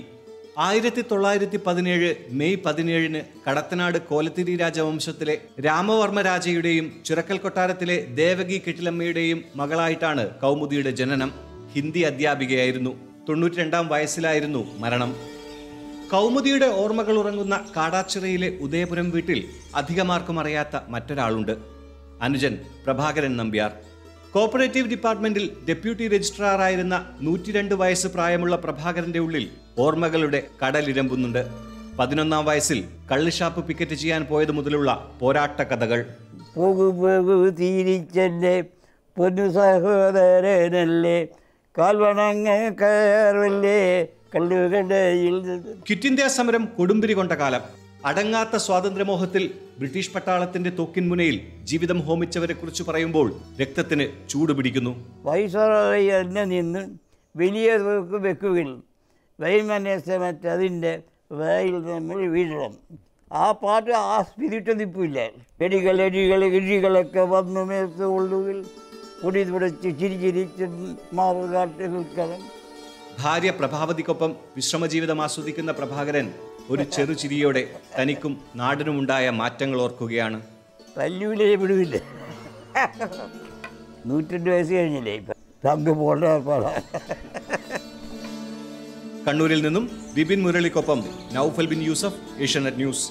ആയിരത്തി തൊള്ളായിരത്തി പതിനേഴ് മെയ് പതിനേഴിന് കടത്തനാട് കോലത്തിരി രാജവംശത്തിലെ രാമവർമ്മ രാജയുടെയും ചുരക്കൽ കൊട്ടാരത്തിലെ ദേവകി കിട്ടിലമ്മയുടെയും മകളായിട്ടാണ് കൗമുദിയുടെ ജനനം ഹിന്ദി അധ്യാപികയായിരുന്നു തൊണ്ണൂറ്റിരണ്ടാം വയസ്സിലായിരുന്നു മരണം കൗമുദിയുടെ ഓർമ്മകൾ ഉറങ്ങുന്ന കാടാച്ചിറയിലെ ഉദയപുരം വീട്ടിൽ അധികമാർക്കും അറിയാത്ത മറ്റൊരാളുണ്ട് അനുജൻ പ്രഭാകരൻ നമ്പ്യാർ കോപ്പറേറ്റീവ് ഡിപ്പാർട്ട്മെന്റിൽ ഡെപ്യൂട്ടി രജിസ്ട്രാറായിരുന്ന നൂറ്റിരണ്ട് വയസ്സ് പ്രായമുള്ള പ്രഭാകരന്റെ ഉള്ളിൽ ഓർമ്മകളുടെ കടലിരമ്പുന്നുണ്ട് പതിനൊന്നാം വയസ്സിൽ കള്ളിഷാപ്പ് പിക്കറ്റ് ചെയ്യാൻ പോയത് മുതലുള്ള പോരാട്ട കഥകൾ പോകു പോകു തിരിച്ചെൻ്റെ പൊന്നു സഹോദരനല്ലേ കാൽവണങ്ങ കയറല്ലേ കല്ലുകടയിൽ ക്വിറ്റ് ഇന്ത്യ സമരം കൊടുമ്പിരി കൊണ്ട കാലം അടങ്ങാത്ത സ്വാതന്ത്ര്യമോഹത്തിൽ ബ്രിട്ടീഷ് പട്ടാളത്തിന്റെ തോക്കിൻ മുനയിൽ ജീവിതം ഹോമിച്ചവരെ കുറിച്ച് പറയുമ്പോൾ രക്തത്തിന് ചൂടുപിടിക്കുന്നു വയസ്സായി തന്നെ നിന്ന് വലിയ തോക്ക് വെക്കുകയും വൈമനസ്സമറ്റ് അതിൻ്റെ വായിൽ നമ്മൾ വീഴണം ആ പാട്ട് ആ സ്പിരിറ്റ് നിൽപ്പില്ല ചെടികൾ എടികൾ ഇഴികളൊക്കെ വന്നു മേത്ത് കൊള്ളുകിൽ പൊടി തുടച്ച് ചിരി ചിരിച്ച് മാറുകാട്ട് നിൽക്കണം ഭാര്യ പ്രഭാവതിക്കൊപ്പം വിശ്രമജീവിതം ആസ്വദിക്കുന്ന പ്രഭാകരൻ ഒരു ചെറുചിരിയോടെ തനിക്കും നാടിനുമുണ്ടായ മാറ്റങ്ങൾ ഓർക്കുകയാണ് തല്ലൂലേ വിടുവില്ല നൂറ്റെട്ട് വയസ്സ് കഴിഞ്ഞില്ലേ ഇപ്പം തങ്ക് പോകേണ്ട ഏർപ്പാടാ കണ്ണൂരിൽ നിന്നും ബിപിൻ മുരളിക്കൊപ്പം നൌഫൽ ബിൻ യൂസഫ് ഏഷ്യാനെറ്റ് ന്യൂസ്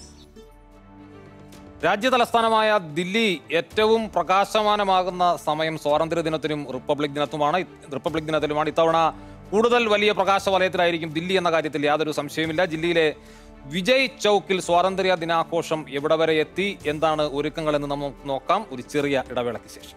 രാജ്യ തലസ്ഥാനമായ ദില്ലി ഏറ്റവും പ്രകാശമാനമാകുന്ന സമയം സ്വാതന്ത്ര്യ ദിനത്തിനും റിപ്പബ്ലിക് ദിനത്തുമാണ് റിപ്പബ്ലിക് ദിനത്തിലുമാണ് ഇത്തവണ കൂടുതൽ വലിയ പ്രകാശ വലയത്തിലായിരിക്കും ദില്ലി എന്ന കാര്യത്തിൽ യാതൊരു സംശയമില്ല ജില്ലയിലെ വിജയ് ചൗക്കിൽ സ്വാതന്ത്ര്യ ദിനാഘോഷം എവിടെ വരെ എത്തി എന്താണ് ഒരുക്കങ്ങളെന്ന് നമുക്ക് നോക്കാം ഒരു ചെറിയ ഇടവേളയ്ക്ക് ശേഷം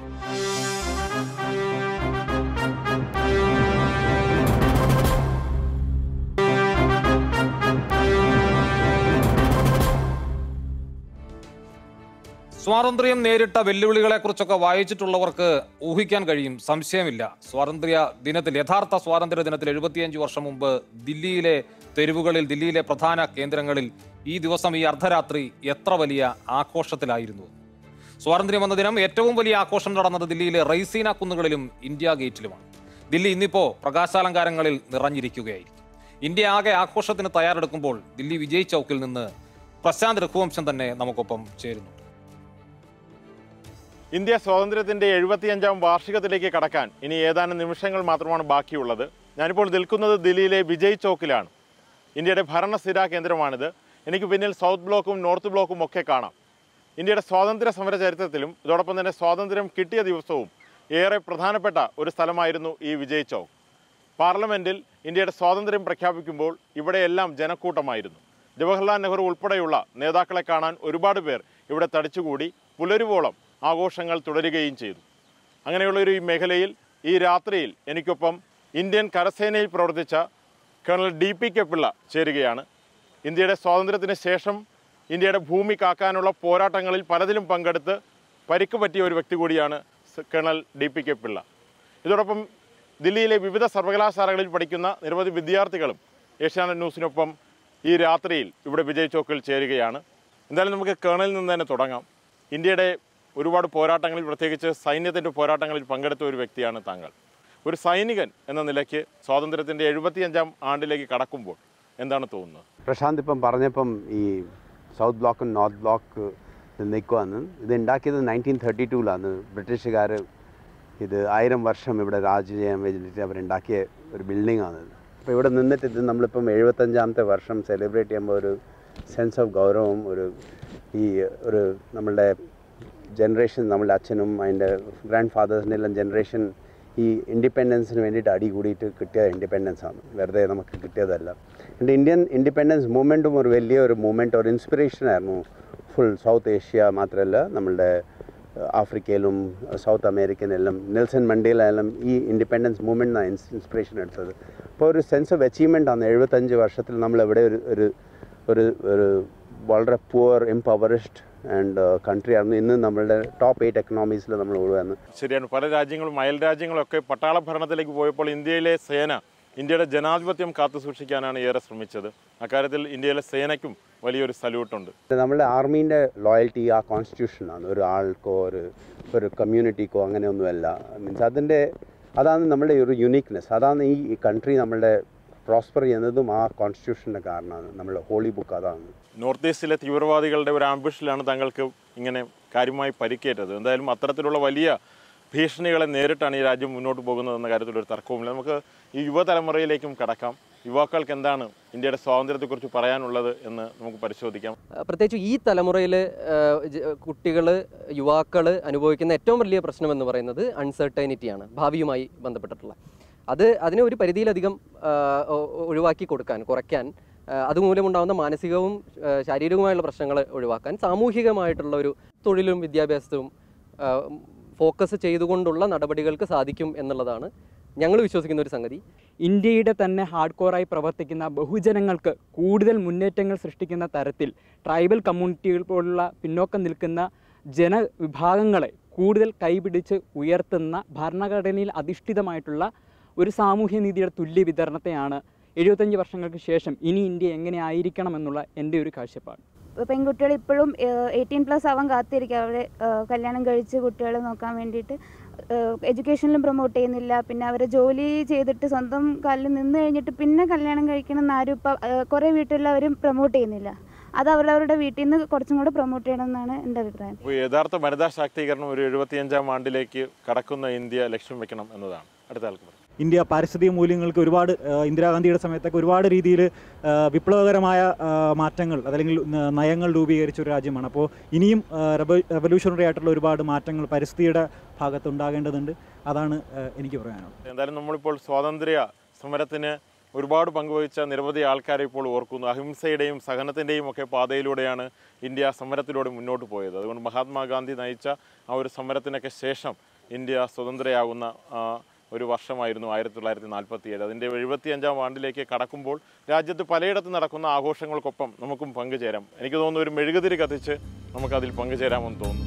സ്വാതന്ത്ര്യം നേരിട്ട വെല്ലുവിളികളെക്കുറിച്ചൊക്കെ വായിച്ചിട്ടുള്ളവർക്ക് ഊഹിക്കാൻ കഴിയും സംശയമില്ല സ്വാതന്ത്ര്യ ദിനത്തിൽ യഥാർത്ഥ സ്വാതന്ത്ര്യ ദിനത്തിൽ എഴുപത്തിയഞ്ച് വർഷം മുമ്പ് ദില്ലിയിലെ തെരുവുകളിൽ ദില്ലിയിലെ പ്രധാന കേന്ദ്രങ്ങളിൽ ഈ ദിവസം ഈ അർദ്ധരാത്രി എത്ര വലിയ ആഘോഷത്തിലായിരുന്നു സ്വാതന്ത്ര്യം എന്ന ദിനം ഏറ്റവും വലിയ ആഘോഷം നടന്നത് ദില്ലിയിലെ റൈസീന കുന്നുകളിലും ഇന്ത്യ ഗേറ്റിലുമാണ് ദില്ലി ഇന്നിപ്പോ പ്രകാശാലങ്കാരങ്ങളിൽ നിറഞ്ഞിരിക്കുകയായിരിക്കും ഇന്ത്യ ആകെ ആഘോഷത്തിന് തയ്യാറെടുക്കുമ്പോൾ ദില്ലി വിജയ് ചൗക്കിൽ നിന്ന് പ്രശാന്ത് രഘുവംശം തന്നെ നമുക്കൊപ്പം ചേരുന്നു ഇന്ത്യ സ്വാതന്ത്ര്യത്തിന്റെ എഴുപത്തിയഞ്ചാം വാർഷികത്തിലേക്ക് കടക്കാൻ ഇനി ഏതാനും നിമിഷങ്ങൾ മാത്രമാണ് ബാക്കിയുള്ളത് ഞാനിപ്പോൾ നിൽക്കുന്നത് ദില്ലിയിലെ വിജയ് ചോക്കിലാണ് ഇന്ത്യയുടെ ഭരണസ്ഥിരാ കേന്ദ്രമാണിത് എനിക്ക് പിന്നിൽ സൗത്ത് ബ്ലോക്കും നോർത്ത് ബ്ലോക്കും ഒക്കെ കാണാം ഇന്ത്യയുടെ സ്വാതന്ത്ര്യ സമര ചരിത്രത്തിലും ഇതോടൊപ്പം തന്നെ സ്വാതന്ത്ര്യം കിട്ടിയ ദിവസവും ഏറെ പ്രധാനപ്പെട്ട ഒരു സ്ഥലമായിരുന്നു ഈ വിജയ് ചൗക്ക് പാർലമെന്റിൽ ഇന്ത്യയുടെ സ്വാതന്ത്ര്യം പ്രഖ്യാപിക്കുമ്പോൾ ഇവിടെയെല്ലാം ജനക്കൂട്ടമായിരുന്നു ജവഹർലാൽ നെഹ്റു ഉൾപ്പെടെയുള്ള നേതാക്കളെ കാണാൻ ഒരുപാട് പേർ ഇവിടെ തടിച്ചുകൂടി പുലരുവോളം ആഘോഷങ്ങൾ തുടരുകയും ചെയ്തു അങ്ങനെയുള്ള ഒരു ഈ മേഖലയിൽ ഈ രാത്രിയിൽ എനിക്കൊപ്പം ഇന്ത്യൻ കരസേനയിൽ പ്രവർത്തിച്ച colonel D P K Pillai ചേരുകയാണ് ഇന്ത്യയുടെ സ്വാതന്ത്ര്യത്തിന് ശേഷം ഇന്ത്യയുടെ ഭൂമി കാക്കാനുള്ള പോരാട്ടങ്ങളിൽ പലതിലും പങ്കെടുത്ത് പരിക്ക് പറ്റിയ ഒരു വ്യക്തി കൂടിയാണ് സ് colonel D P K Pillai ഇതോടൊപ്പം ദില്ലിയിലെ വിവിധ സർവകലാശാലകളിൽ പഠിക്കുന്ന നിരവധി വിദ്യാർത്ഥികളും ഏഷ്യാനെറ്റ് ന്യൂസിനൊപ്പം ഈ രാത്രിയിൽ ഇവിടെ വിജയ് ചോക്കിൽ ചേരുകയാണ് എന്തായാലും നമുക്ക് കേണലിൽ നിന്ന് തന്നെ തുടങ്ങാം ഇന്ത്യയുടെ ഒരുപാട് പോരാട്ടങ്ങളിൽ പ്രത്യേകിച്ച് സൈന്യത്തിൻ്റെ പോരാട്ടങ്ങളിൽ പങ്കെടുത്ത ഒരു വ്യക്തിയാണ് താങ്കൾ ഒരു സൈനികൻ എന്ന നിലയ്ക്ക് സ്വാതന്ത്ര്യത്തിൻ്റെ എഴുപത്തിയഞ്ചാം ആണ്ടിലേക്ക് കടക്കുമ്പോൾ എന്താണ് തോന്നുന്നത് പ്രശാന്ത് ഇപ്പം പറഞ്ഞപ്പം ഈ സൗത്ത് ബ്ലോക്കും നോർത്ത് ബ്ലോക്ക് നിൽക്കുവാന്ന് ഇത് ഉണ്ടാക്കിയത് നയൻറ്റീൻ തേർട്ടി ടൂലാണ് ബ്രിട്ടീഷുകാർ ഇത് ആയിരം വർഷം ഇവിടെ രാജ് ചെയ്യാൻ വേണ്ടിയിട്ട് അവരുണ്ടാക്കിയ ഒരു ബിൽഡിംഗ് ആണ് അപ്പോൾ ഇവിടെ നിന്നിട്ട് ഇത് നമ്മളിപ്പം എഴുപത്തഞ്ചാമത്തെ വർഷം സെലിബ്രേറ്റ് ചെയ്യുമ്പോൾ ഒരു സെൻസ് ഓഫ് ഗൗരവം ഒരു ഈ ഒരു നമ്മളുടെ ജനറേഷൻ നമ്മളുടെ അച്ഛനും അതിൻ്റെ ഗ്രാൻഡ് ഫാദേഴ്സിൻ്റെ എല്ലാം ജനറേഷൻ ഈ ഇൻഡിപെൻഡൻസിന് വേണ്ടിയിട്ട് അടി കൂടിയിട്ട് കിട്ടിയ ഇൻഡിപെൻഡൻസ് ആണ് വെറുതെ നമുക്ക് കിട്ടിയതല്ല എൻ്റെ ഇന്ത്യൻ ഇൻഡിപെൻഡൻസ് മൂവ്മെൻറ്റും ഒരു വലിയ ഒരു മൂവ്മെൻറ്റ് ഒരു ഇൻസ്പിറേഷൻ ആയിരുന്നു ഫുൾ സൗത്ത് ഏഷ്യ മാത്രമല്ല നമ്മളുടെ ആഫ്രിക്കയിലും സൗത്ത് അമേരിക്കയിലെല്ലാം നെൽസൺ മണ്ടേലെല്ലാം ഈ ഇൻഡിപെൻഡൻസ് മൂവ്മെൻറ്റിനാണ് ഇൻസ്പിറേഷൻ എടുത്തത് അപ്പോൾ ഒരു സെൻസ് ഓഫ് അച്ചീവ്മെൻ്റ് ആണ് എഴുപത്തഞ്ച് വർഷത്തിൽ നമ്മൾ എവിടെ ഒരു ഒരു ഒരു ഒരു വളരെ പുവർ എംപവറിഷ്ഡ് ആൻഡ് കൺട്രി ആയിരുന്നു ഇന്ന് നമ്മളുടെ ടോപ്പ് എയ്റ്റ് എക്കണോമീസിൽ നമ്മൾ ഓടുകയാണ് ശരിയാണ് പല രാജ്യങ്ങളും അയൽ രാജ്യങ്ങളൊക്കെ പട്ടാള ഭരണത്തിലേക്ക് പോയപ്പോൾ ഇന്ത്യയിലെ സേന ഇന്ത്യയുടെ ജനാധിപത്യം കാത്തു സൂക്ഷിക്കാനാണ് ഏറെ ശ്രമിച്ചത് അക്കാര്യത്തിൽ ഇന്ത്യയിലെ സേനയ്ക്കും വലിയൊരു സല്യൂട്ടുണ്ട് നമ്മളുടെ ആർമീൻ്റെ ലോയൽറ്റി ആ കോൺസ്റ്റിറ്റ്യൂഷനാണ് ഒരു ആൾക്കോ ഒരു ഒരു കമ്മ്യൂണിറ്റിക്കോ അങ്ങനെയൊന്നുമല്ല മീൻസ് അതിൻ്റെ അതാണ് നമ്മളുടെ ഒരു യുണീക്നെസ് അതാണ് ഈ കൺട്രി നമ്മളുടെ പ്രോസ്പർ ചെയ്യുന്നതും ആ കോൺസ്റ്റിറ്റ്യൂഷൻ്റെ കാരണമാണ് നമ്മൾ ഹോളി ബുക്ക് അതാണ് നോർത്ത് ഈസ്റ്റിലെ തീവ്രവാദികളുടെ ഒരു ആംബിഷനിലാണ് താങ്കൾക്ക് ഇങ്ങനെ കാര്യമായി പരിക്കേറ്റത് എന്തായാലും അത്തരത്തിലുള്ള വലിയ ഭീഷണികളെ നേരിട്ടാണ് ഈ രാജ്യം മുന്നോട്ട് പോകുന്നതെന്ന കാര്യത്തിൽ ഒരു തർക്കവുമില്ല നമുക്ക് ഈ യുവതലമുറയിലേക്കും കടക്കാം യുവാക്കൾക്ക് എന്താണ് ഇന്ത്യയുടെ സ്വാതന്ത്ര്യത്തെക്കുറിച്ച് പറയാനുള്ളത് എന്ന് നമുക്ക് പരിശോധിക്കാം പ്രത്യേകിച്ച് ഈ തലമുറയിൽ കുട്ടികൾ യുവാക്കൾ അനുഭവിക്കുന്ന ഏറ്റവും വലിയ പ്രശ്നം എന്ന് പറയുന്നത് അൺസർട്ടൈനിറ്റിയാണ് ഭാവിയുമായി ബന്ധപ്പെട്ടിട്ടുള്ള അത് അതിനെ ഒരു പരിധിയിലധികം ആ, ഒ- ഒഴിവാക്കി കൊടുക്കാൻ കുറയ്ക്കാൻ ആ, അതുമൂലമുണ്ടാകുന്ന മാനസികവും ആ, ശാരീരികവുമായുള്ള പ്രശ്നങ്ങൾ ഒഴിവാക്കാൻ സാമൂഹികമായിട്ടുള്ള ഒരു തൊഴിലും വിദ്യാഭ്യാസവും ആ, ഫോക്കസ് ചെയ്തുകൊണ്ടുള്ള നടപടികൾക്ക് സാധിക്കും എന്നുള്ളതാണ് ഞങ്ങൾ വിശ്വസിക്കുന്ന ഒരു സംഗതി ഇന്ത്യയുടെ തന്നെ ഹാർഡ് കോറായി പ്രവർത്തിക്കുന്ന ബഹുജനങ്ങൾക്ക് കൂടുതൽ മുന്നേറ്റങ്ങൾ സൃഷ്ടിക്കുന്ന തരത്തിൽ ട്രൈബൽ കമ്മ്യൂണിറ്റികൾ പോലുള്ള പിന്നോക്കം നിൽക്കുന്ന ജനവിഭാഗങ്ങളെ കൂടുതൽ കൈപിടിച്ച് ഉയർത്തുന്ന ഭരണഘടനയിൽ അധിഷ്ഠിതമായിട്ടുള്ള ഒരു സാമൂഹ്യ നീതിയുടെ തുല്യ വിതരണത്തെയാണ് എഴുപത്തഞ്ച് വർഷങ്ങൾക്ക് ശേഷം ഇനി ഇന്ത്യ എങ്ങനെ ആയിരിക്കണം എന്നുള്ള എൻ്റെ ഒരു കാഴ്ചപ്പാട് പെൺകുട്ടികൾ ഇപ്പോഴും എയ്റ്റീൻ പ്ലസ് ആവാൻ കാത്തിരിക്കുക അവരെ ഏഹ് കല്യാണം കഴിച്ച് കുട്ടികളെ നോക്കാൻ വേണ്ടിയിട്ട് എഡ്യൂക്കേഷനിലും പ്രൊമോട്ട് ചെയ്യുന്നില്ല പിന്നെ അവരെ ജോലി ചെയ്തിട്ട് സ്വന്തം കാലിൽ നിന്ന് കഴിഞ്ഞിട്ട് പിന്നെ കല്യാണം കഴിക്കണം എന്നാരും ഇപ്പം കുറേ വീട്ടിലുള്ളവരും പ്രൊമോട്ട് ചെയ്യുന്നില്ല അത് അവരവരുടെ വീട്ടിൽ നിന്ന് കുറച്ചും കൂടെ പ്രൊമോട്ട് ചെയ്യണം എന്നാണ് എൻ്റെ അഭിപ്രായം അപ്പോൾ യഥാർത്ഥ വനിതാ ശാക്തീകരണം ഒരു എഴുപത്തിയഞ്ചാം ആണ്ടിലേക്ക് കടക്കുന്ന ഇന്ത്യ ലക്ഷ്യം വെക്കണം എന്നതാണ് അടുത്ത ആൾക്ക് പറയാം. ഇന്ത്യ പാരിസ്ഥിതിക മൂല്യങ്ങൾക്ക് ഒരുപാട് ആ, ഇന്ദിരാഗാന്ധിയുടെ സമയത്തൊക്കെ ഒരുപാട് രീതിയിൽ വിപ്ലവകരമായ ആ, മാറ്റങ്ങൾ അതല്ലെങ്കിൽ ന- നയങ്ങൾ രൂപീകരിച്ച ഒരു രാജ്യമാണ് അപ്പോൾ ഇനിയും റെവല്യൂഷണറി ആയിട്ടുള്ള ഒരുപാട് മാറ്റങ്ങൾ പരിസ്ഥിതിയുടെ ഭാഗത്ത് ഉണ്ടാകേണ്ടതുണ്ട് അതാണ് ആ, എനിക്ക് പറയാനുള്ളത് എന്തായാലും നമ്മളിപ്പോൾ സ്വാതന്ത്ര്യ സമരത്തിന് ഒരുപാട് പങ്കുവഹിച്ച നിരവധി ആൾക്കാരെ ഇപ്പോൾ ഓർക്കുന്നു അഹിംസയുടെയും സഹനത്തിൻ്റെയും ഒക്കെ പാതയിലൂടെയാണ് ഇന്ത്യ സമരത്തിലൂടെ മുന്നോട്ട് പോയത് അതുകൊണ്ട് മഹാത്മാഗാന്ധി നയിച്ച ആ ഒരു സമരത്തിനൊക്കെ ശേഷം ഇന്ത്യ സ്വതന്ത്രയാകുന്ന ആ, ഒരു വർഷമായിരുന്നു ആയിരത്തി തൊള്ളായിരത്തി നാൽപ്പത്തി ഏഴ് അതിൻ്റെ എഴുപത്തിയഞ്ചാം ആണ്ടിലേക്ക് കടക്കുമ്പോൾ രാജ്യത്ത് പലയിടത്ത് നടക്കുന്ന ആഘോഷങ്ങൾക്കൊപ്പം നമുക്കും പങ്കുചേരാം എനിക്ക് തോന്നുന്നു ഒരു മെഴുകുതിരി കത്തിച്ച് നമുക്കതിൽ പങ്കുചേരാമെന്ന് തോന്നുന്നു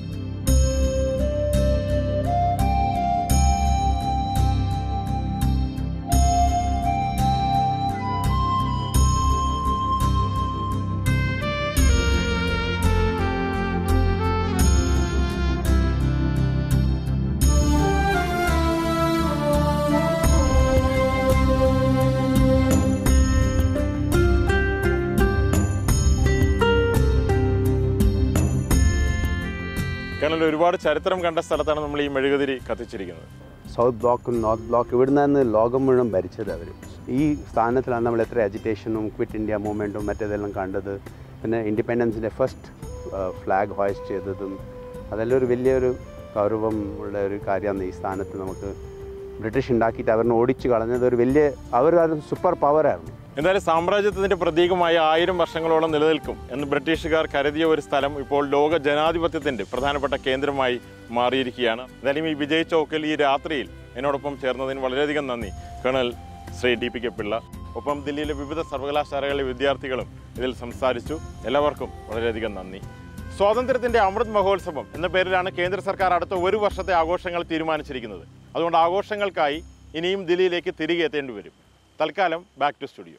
കേരളത്തിൽ ഒരുപാട് ചരിത്രം കണ്ട സ്ഥലത്താണ് നമ്മൾ ഈ മെഴുകുതിരി കത്തിച്ചിരിക്കുന്നത് സൗത്ത് ബ്ലോക്കും നോർത്ത് ബ്ലോക്ക് ഇവിടെ നിന്നാണ് ലോകം മുഴുവൻ ഭരിച്ചത് അവർ ഈ സ്ഥാനത്തിലാണ് നമ്മൾ എത്ര അജിറ്റേഷനും ക്വിറ്റ് ഇന്ത്യ മൂവ്മെൻറ്റും മറ്റേതെല്ലാം കണ്ടത് പിന്നെ ഇൻഡിപെൻഡൻസിൻ്റെ ഫസ്റ്റ് ഫ്ലാഗ് ഹോയിസ്റ്റ് ചെയ്തതും അതെല്ലാം ഒരു വലിയൊരു ഗൗരവം ഉള്ള ഒരു കാര്യമാണ് ഈ സ്ഥാനത്ത് നമുക്ക് ബ്രിട്ടീഷ് ഉണ്ടാക്കിയിട്ട് അവരിനെ ഓടിച്ചു കളഞ്ഞത് ഒരു വലിയ അവർ ഒരു സൂപ്പർ പവറായിരുന്നു എന്തായാലും സാമ്രാജ്യത്തിൻ്റെ പ്രതീകമായ ആയിരം വർഷങ്ങളോളം നിലനിൽക്കും എന്ന് ബ്രിട്ടീഷുകാർ കരുതിയ ഒരു സ്ഥലം ഇപ്പോൾ ലോക ജനാധിപത്യത്തിൻ്റെ പ്രധാനപ്പെട്ട കേന്ദ്രമായി മാറിയിരിക്കുകയാണ് എന്തായാലും ഈ വിജയ് ചൗക്കിൽ ഈ രാത്രിയിൽ എന്നോടൊപ്പം ചേർന്നതിന് വളരെയധികം നന്ദി colonel Shri D P K Pillai ഒപ്പം ദില്ലിയിലെ വിവിധ സർവകലാശാലകളിലെ വിദ്യാർത്ഥികളും ഇതിൽ സംസാരിച്ചു എല്ലാവർക്കും വളരെയധികം നന്ദി സ്വാതന്ത്ര്യത്തിന്റെ അമൃത് മഹോത്സവം എന്ന പേരിലാണ് കേന്ദ്ര സർക്കാർ അടുത്ത ഒരു വർഷത്തെ ആഘോഷങ്ങൾ തീരുമാനിച്ചിരിക്കുന്നത് അതുകൊണ്ട് ആഘോഷങ്ങൾക്കായി ഇനിയും ദില്ലിയിലേക്ക് തിരികെ എത്തേണ്ടി വരും തൽക്കാലം ബാക്ക് ടു സ്റ്റുഡിയോ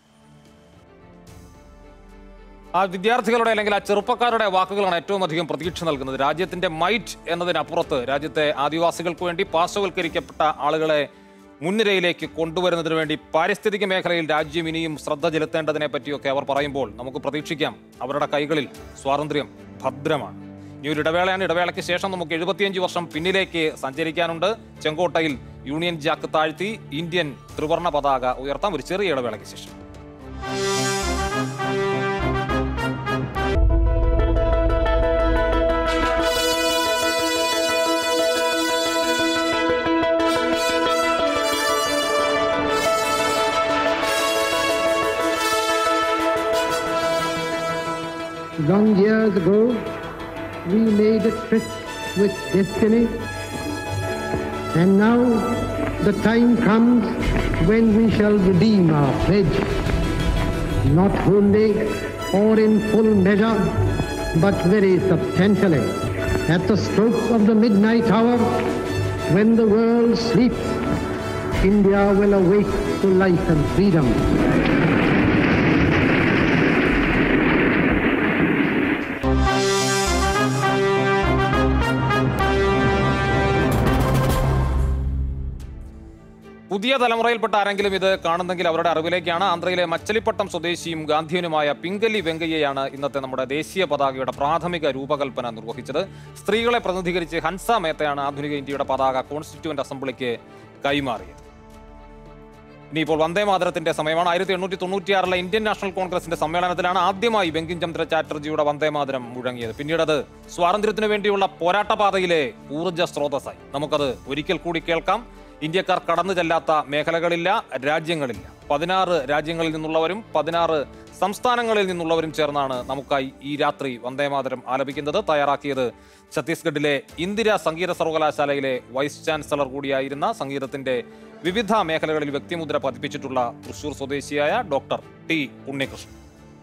ആ വിദ്യാർത്ഥികളുടെ അല്ലെങ്കിൽ ആ ചെറുപ്പക്കാരുടെ വാക്കുകളാണ് ഏറ്റവും അധികം പ്രതീക്ഷ നൽകുന്നത് രാജ്യത്തിന്റെ മൈറ്റ് എന്നതിനപ്പുറത്ത് രാജ്യത്തെ ആദിവാസികൾക്ക് വേണ്ടി പാർശ്വവൽക്കരിക്കപ്പെട്ട ആളുകളെ മുൻനിരയിലേക്ക് കൊണ്ടുവരുന്നതിന് വേണ്ടി പാരിസ്ഥിതിക മേഖലയിൽ രാജ്യം ഇനിയും ശ്രദ്ധ ചെലുത്തേണ്ടതിനെ പറ്റിയൊക്കെ അവർ പറയുമ്പോൾ നമുക്ക് പ്രതീക്ഷിക്കാം അവരുടെ കൈകളിൽ സ്വാതന്ത്ര്യം ഭദ്രമാണ് ഇനി ഒരു ഇടവേളയാണ് ഇടവേളയ്ക്ക് ശേഷം നമുക്ക് എഴുപത്തിയഞ്ച് വർഷം പിന്നിലേക്ക് സഞ്ചരിക്കാനുണ്ട് ചെങ്കോട്ടയിൽ യൂണിയൻ ജാക്ക് താഴ്ത്തി ഇന്ത്യൻ ത്രിവർണ പതാക ഉയർത്താം ഒരു ചെറിയ ഇടവേളയ്ക്ക് ശേഷം Long years ago, we made a tryst with destiny, and now the time comes when we shall redeem our pledge, not wholly or in full measure, but very substantially. At the stroke of the midnight hour, when the world sleeps, India will awake to life and freedom. പുതിയ തലമുറയിൽപ്പെട്ട ആരെങ്കിലും ഇത് കാണുന്നെങ്കിൽ അവരുടെ അറിവിലേക്കാണ് ആന്ധ്രയിലെ മച്ചലിപ്പട്ടം സ്വദേശിയും ഗാന്ധിയനുമായ പിങ്കലി വെങ്കയ്യയാണ് ഇന്നത്തെ നമ്മുടെ ദേശീയ പതാകയുടെ പ്രാഥമിക രൂപകൽപ്പന നിർവഹിച്ചത് സ്ത്രീകളെ പ്രതിനിധീകരിച്ച് ഹൻസ മേത്തയാണ് ആധുനിക ഇന്ത്യയുടെ പതാക കോൺസ്റ്റിറ്റ്യൂവന്റ് അസംബ്ലിക്ക് കൈമാറിയത് ഇനിയിപ്പോൾ വന്ദേ മാതരത്തിന്റെ സമയമാണ് ആയിരത്തി എണ്ണൂറ്റി തൊണ്ണൂറ്റിയാറിലെ ഇന്ത്യൻ നാഷണൽ കോൺഗ്രസിന്റെ സമ്മേളനത്തിലാണ് ആദ്യമായി ബങ്കിം ചന്ദ്ര ചാറ്റർജിയുടെ വന്ദേ മാതരം മുഴങ്ങിയത് പിന്നീട് അത് സ്വാതന്ത്ര്യത്തിനു വേണ്ടിയുള്ള പോരാട്ടപാതയിലെ ഊർജ്ജ സ്രോതസ്സായി നമുക്കത് ഒരിക്കൽ കൂടി കേൾക്കാം ഇന്ത്യക്കാർ കടന്നു ചെല്ലാത്ത മേഖലകളില്ല രാജ്യങ്ങളില്ല പതിനാറ് രാജ്യങ്ങളിൽ നിന്നുള്ളവരും പതിനാറ് സംസ്ഥാനങ്ങളിൽ നിന്നുള്ളവരും ചേർന്നാണ് നമുക്കായി ഈ രാത്രി വന്ദേമാതരം ആലപിക്കുന്നത് തയ്യാറാക്കിയത് ഛത്തീസ്ഗഡിലെ ഇന്ദിര സംഗീത സർവകലാശാലയിലെ വൈസ് ചാൻസലർ കൂടിയായിരുന്ന സംഗീതത്തിന്റെ വിവിധ മേഖലകളിൽ വ്യക്തിമുദ്ര പതിപ്പിച്ചിട്ടുള്ള തൃശൂർ സ്വദേശിയായ ഡോക്ടർ ടി ഉണ്ണികൃഷ്ണൻ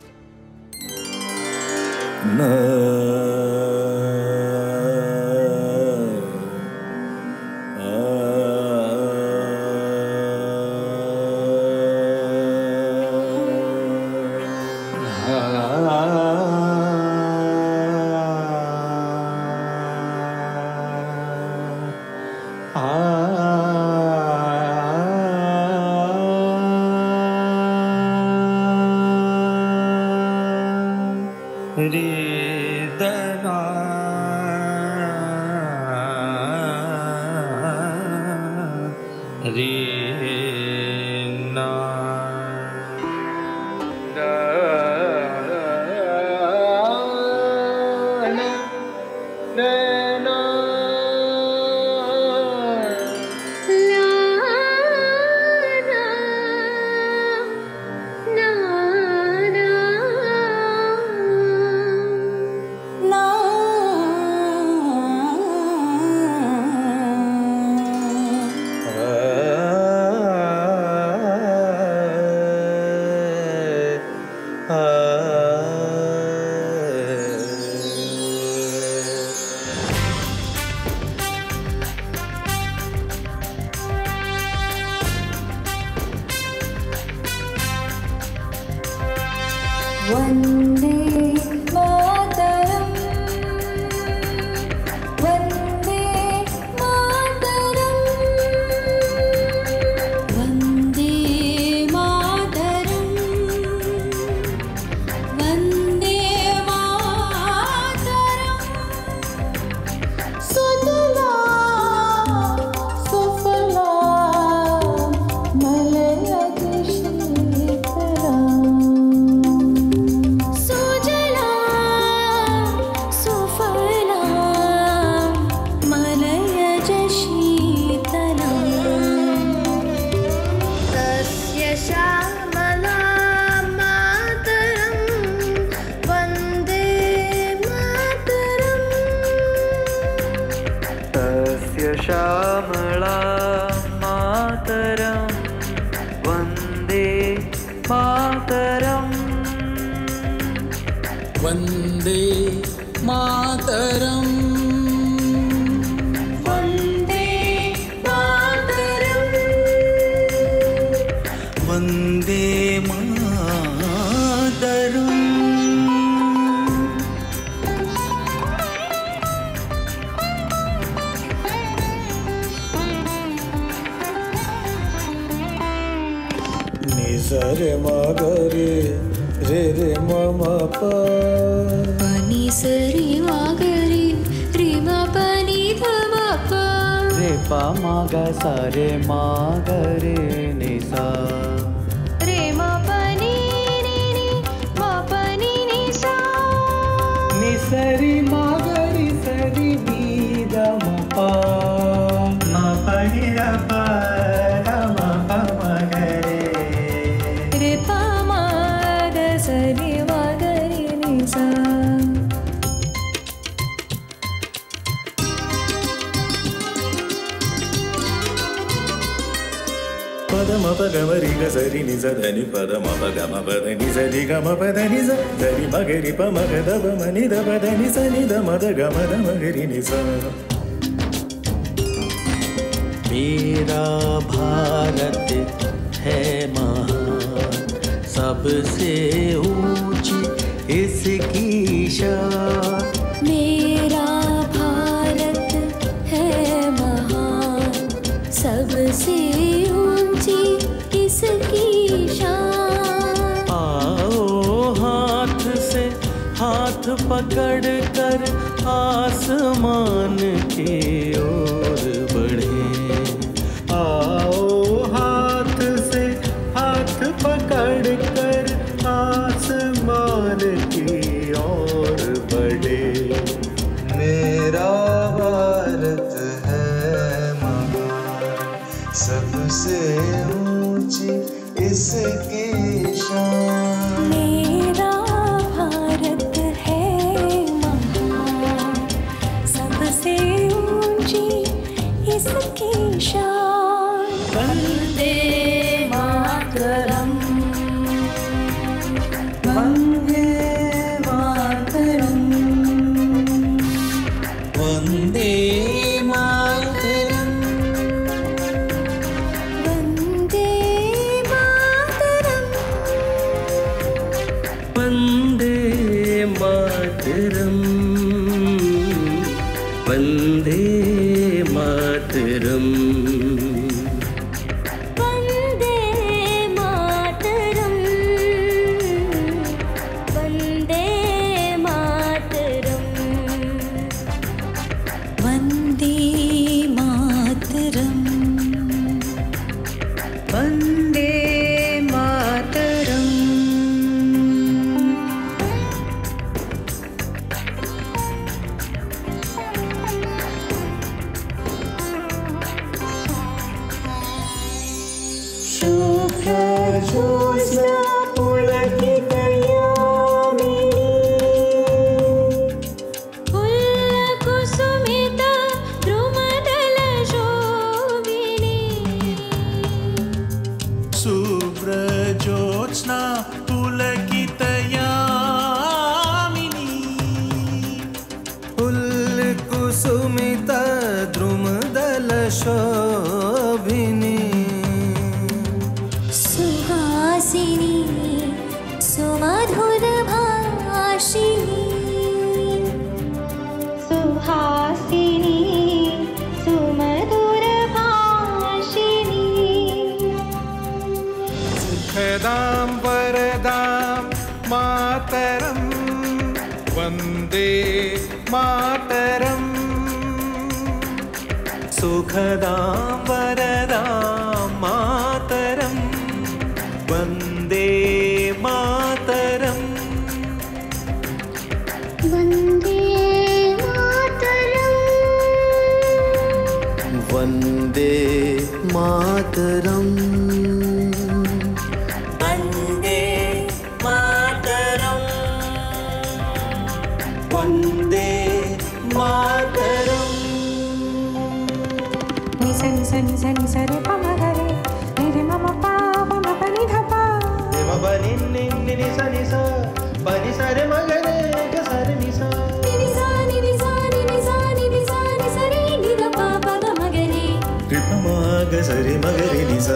വന്ദേ മാതരം വന്ദേ മാതരം വന്ദേ മാതരം വന്ദേ മാതരം സുതലാ സുഫലാ മലയജ ശീതളാ സുജലാ സുഫലാ മലയജ ശീതളാ തസ്യ ശ്യാമലാ മാതരം വന്ദേ മാതരം तस्य श्यामला मातरं वन्दे मातरम् वन्दे मातरम् വന്ദേ മാതരം वन्दे मातरम् निसरे मगरे रे रे मम प പനി സരി വാഗരി റിമ പനി ധമ പ रे पा माग सा रे माग रे नि सा रे म പനി നി നി മ പനി നി സ नि सरि मागरि सरि नि द म प म पनि र प र म प म ग रे രെ പ മ ഗ സരി വാഗരി നി സ పద మప గమ రి గ సరి ని స ధని పద మప గమ పద ని స రి గమ పద ని స ధరి మగరి ప మగ ద ప మ ని ద పద ని స ని ద మద గమ ద మగరి ని స मेरा भारत है महान सबसे ऊंची इसकी शान मेरा भारत है महान सबसे ऊंची पकड़ कर आसमान की ओर बढ़े आओ हाथ से हाथ पकड़ कर आसमान की ओर बढ़े मेरा भारत है महान सबसे ऊंची इसकी शान मेरा भारत है महान सबसे ऊंची इसकी शान वंदे मातरम वंदे मातरम वंदे मातरम वंदे मातरम वंदे मातरम वंदे मातरम वंदे मातरम वंदे मातरम वंदे मातरम वंदे मातरम शुभ्रजोत्स्ना पुलकितयामिनी कुसुमित द्रुमदल शोभिनी शुभ्रजोत्स्ना पुलकितयामिनी उल्कुसुमित द्रुमदल शोभिनी सुहासिनी सुमधुर भाषिणी सुहासिनी सुमधुर भाषिणी सुखदां वरदां मातरं वन्दे मातरम् सुखदां वरदां मातरं वन्दे मातरम् वन्दे मातरम् वन्दे मातरम् वन्दे मातरम् वन्दे मातरम् निसनि सनि सनि सरि पम गरे निरि मम पा मम पनि ध पा పని సరే మగరే సరి నిసా నిరి సా నిరి సా నిరి సా నిరి సా ని సరి ని ద పా ప ద మ గరే రిపమాగ సరి మగరి నిస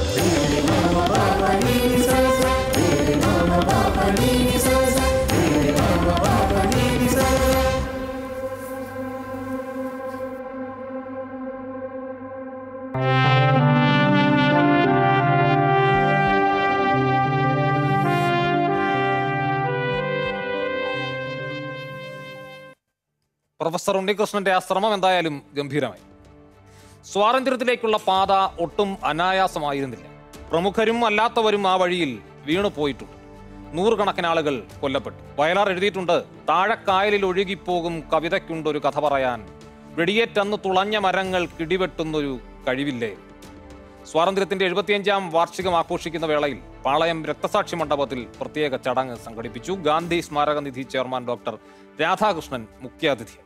പ്രൊഫസർ ഉണ്ണികൃഷ്ണന്റെ ആ ശ്രമം എന്തായാലും ഗംഭീരമായി സ്വാതന്ത്ര്യത്തിലേക്കുള്ള പാത ഒട്ടും അനായാസമായിരുന്നില്ല പ്രമുഖരും അല്ലാത്തവരും ആ വഴിയിൽ വീണു പോയിട്ടുണ്ട് നൂറുകണക്കിന് ആളുകൾ കൊല്ലപ്പെട്ടു വയലാർ എഴുതിയിട്ടുണ്ട് താഴക്കായലിൽ ഒഴുകിപ്പോകും കവിതയ്ക്കുണ്ടൊരു കഥ പറയാൻ വെടിയേറ്റന്ന് തുളഞ്ഞ മരങ്ങൾ കിടിവെട്ടുന്നൊരു കഴിവില്ലേ സ്വാതന്ത്ര്യത്തിന്റെ എഴുപത്തിയഞ്ചാം വാർഷികം ആഘോഷിക്കുന്ന വേളയിൽ പാളയം രക്തസാക്ഷി മണ്ഡപത്തിൽ പ്രത്യേക ചടങ്ങ് സംഘടിപ്പിച്ചു ഗാന്ധി സ്മാരക നിധി ചെയർമാൻ ഡോക്ടർ രാധാകൃഷ്ണൻ മുഖ്യാതിഥി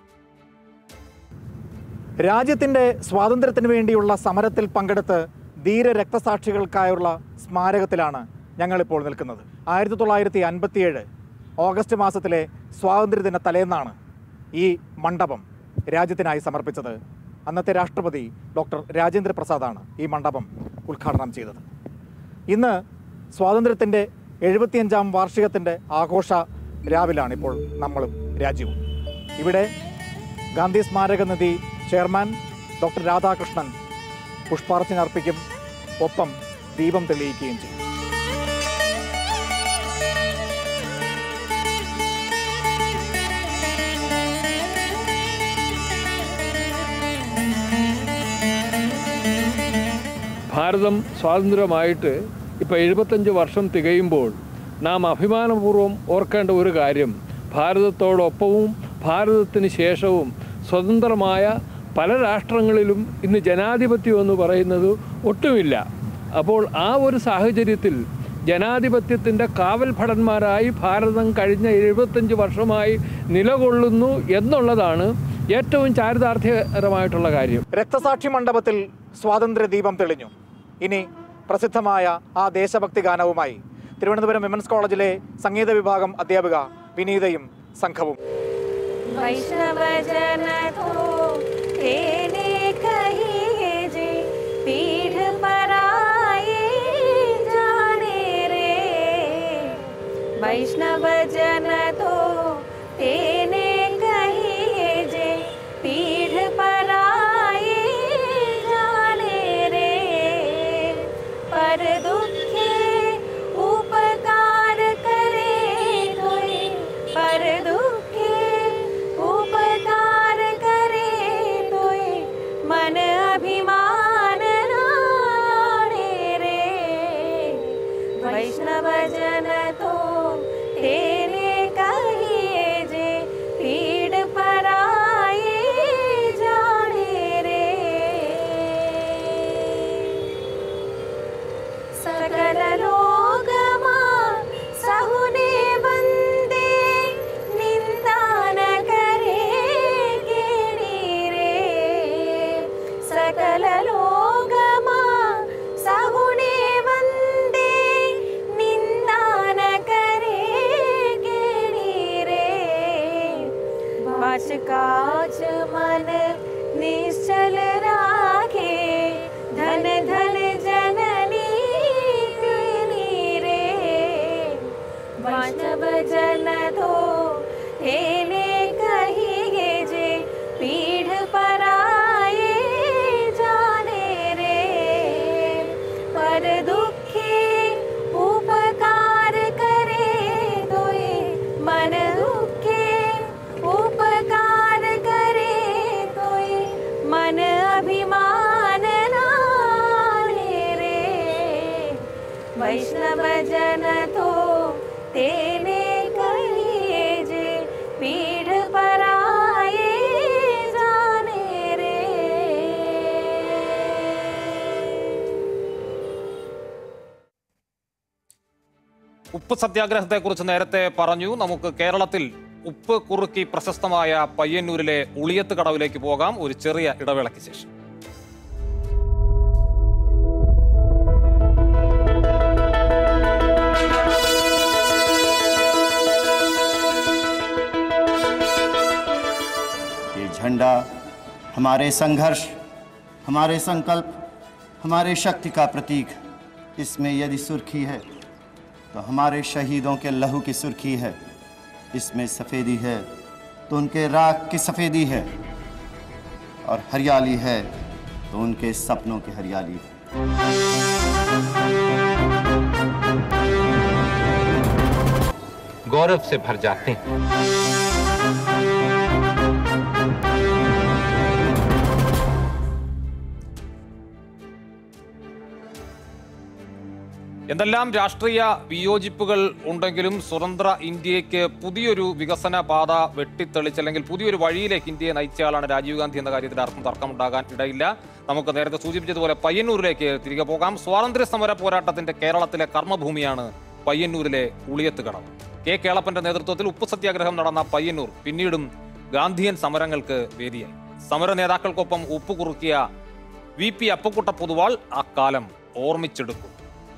രാജ്യത്തിൻ്റെ സ്വാതന്ത്ര്യത്തിന് വേണ്ടിയുള്ള സമരത്തിൽ പങ്കെടുത്ത് ധീര രക്തസാക്ഷികൾക്കായുള്ള സ്മാരകത്തിലാണ് ഞങ്ങളിപ്പോൾ നിൽക്കുന്നത് ആയിരത്തി തൊള്ളായിരത്തി അൻപത്തിയേഴ് ഓഗസ്റ്റ് മാസത്തിലെ സ്വാതന്ത്ര്യദിന തലേന്നാണ് ഈ മണ്ഡപം രാജ്യത്തിനായി സമർപ്പിച്ചത് അന്നത്തെ രാഷ്ട്രപതി ഡോക്ടർ രാജേന്ദ്ര പ്രസാദാണ് ഈ മണ്ഡപം ഉദ്ഘാടനം ചെയ്തത് ഇന്ന് സ്വാതന്ത്ര്യത്തിൻ്റെ എഴുപത്തിയഞ്ചാം വാർഷികത്തിൻ്റെ ആഘോഷ രാവിലാണിപ്പോൾ നമ്മളും രാജ്യവും ഇവിടെ ഗാന്ധി സ്മാരക നിധി ചെയർമാൻ ഡോക്ടർ രാധാകൃഷ്ണൻ പുഷ്പാർച്ചന അർപ്പിക്കും ഒപ്പം ദീപം തെളിയിക്കുകയും ചെയ്യും ഭാരതം സ്വാതന്ത്ര്യമായിട്ട് ഇപ്പോൾ എഴുപത്തഞ്ച് വർഷം തികയുമ്പോൾ നാം അഭിമാനപൂർവ്വം ഓർക്കേണ്ട ഒരു കാര്യം ഭാരതത്തോടൊപ്പവും ഭാരതത്തിന് ശേഷവും സ്വതന്ത്രമായ പല രാഷ്ട്രങ്ങളിലും ഇന്ന് ജനാധിപത്യം എന്ന് പറയുന്നത് ഒട്ടുമില്ല അപ്പോൾ ആ ഒരു സാഹചര്യത്തിൽ ജനാധിപത്യത്തിൻ്റെ കാവൽ ഭടന്മാരായി ഭാരതം കഴിഞ്ഞ എഴുപത്തഞ്ച് വർഷമായി നിലകൊള്ളുന്നു എന്നുള്ളതാണ് ഏറ്റവും ചാരിതാർത്ഥ്യകരമായിട്ടുള്ള കാര്യം രക്തസാക്ഷി മണ്ഡപത്തിൽ സ്വാതന്ത്ര്യ ദീപം തെളിഞ്ഞു ഇനി പ്രസിദ്ധമായ ആ ദേശഭക്തി ഗാനവുമായി തിരുവനന്തപുരം വിമൻസ് കോളേജിലെ സംഗീത വിഭാഗം അധ്യാപിക വിനീതയും സംഘവും वैष्णव जन तो तेने कहिए जे पीठ पर आए जाने रे वैष्णव जन तो तेने कहिए जे पीठ पर आए जाने रे पर दुखे उपकार करे कोई पर दुखे उपकार करे तोय मन अभिमान राणे रे वैष्णव जन तो तेने कहिए जे पीड़ पर आए जाने रे सकल लोगमा सहुने वन्दे निन्दा न करे केणी रे सकल लोगमा सहुने वन्दे निन्दा न करे केणी रे वाच काच मन निश्चल राखे धन धन जननी केणी रे वाचव जन तो हेले कहिए जे पीढ़ पर आए जाने रे पर दुखी उपकार करे तोय मन दुखे उपकार करे तोय मन अभिमान नाने रे वैष्णव जन तो तेने कहिए जे पीढ़ पर आए जाने रे ഉപ്പ് സത്യാഗ്രഹത്തെക്കുറിച്ച് നേരത്തെ പറഞ്ഞു നമുക്ക് കേരളത്തിൽ ഉപ്പ് കുറുക്കി പ്രശസ്തമായ പയ്യന്നൂരിലെ ഉളിയത്ത് കടവിലേക്ക് പോകാം ഒരു ചെറിയ ഇടവേളയ്ക്ക് ശേഷം ये झंडा हमारे संघर्ष हमारे संकल्प हमारे शक्ति का प्रतीक इसमें यदि सुर्खी है तो हमारे शहीदों के लहू की सुर्खी है इसमें सफ़ेदी है तो उनके राख की सफ़ेदी है और हरियाली है तो उनके सपनों की हरियाली है गौरव से भर जाते हैं എന്തെല്ലാം രാഷ്ട്രീയ വിയോജിപ്പുകൾ ഉണ്ടെങ്കിലും സ്വതന്ത്ര ഇന്ത്യക്ക് പുതിയൊരു വികസന പാത വെട്ടിത്തെളിച്ച് അല്ലെങ്കിൽ പുതിയൊരു വഴിയിലേക്ക് ഇന്ത്യയെ നയിച്ചയാളാണ് രാജീവ് ഗാന്ധി എന്ന കാര്യത്തിൽ ആർക്കും തർക്കമുണ്ടാകാൻ ഇടയില്ല നമുക്ക് നേരത്തെ സൂചിപ്പിച്ചതുപോലെ പയ്യന്നൂരിലേക്ക് തിരികെ പോകാം സ്വാതന്ത്ര്യ സമര പോരാട്ടത്തിന്റെ കേരളത്തിലെ കർമ്മഭൂമിയാണ് പയ്യന്നൂരിലെ ഉളിയത്ത് കടവ് കെ കേളപ്പന്റെ നേതൃത്വത്തിൽ ഉപ്പ് സത്യാഗ്രഹം നടന്ന പയ്യന്നൂർ പിന്നീടും ഗാന്ധിയൻ സമരങ്ങൾക്ക് വേദിയായി സമര നേതാക്കൾക്കൊപ്പം ഉപ്പ് കുറുക്കിയ വി പി അപ്പക്കുട്ട പൊതുവാൾ ആ കാലം ഓർമ്മിച്ചെടുക്കും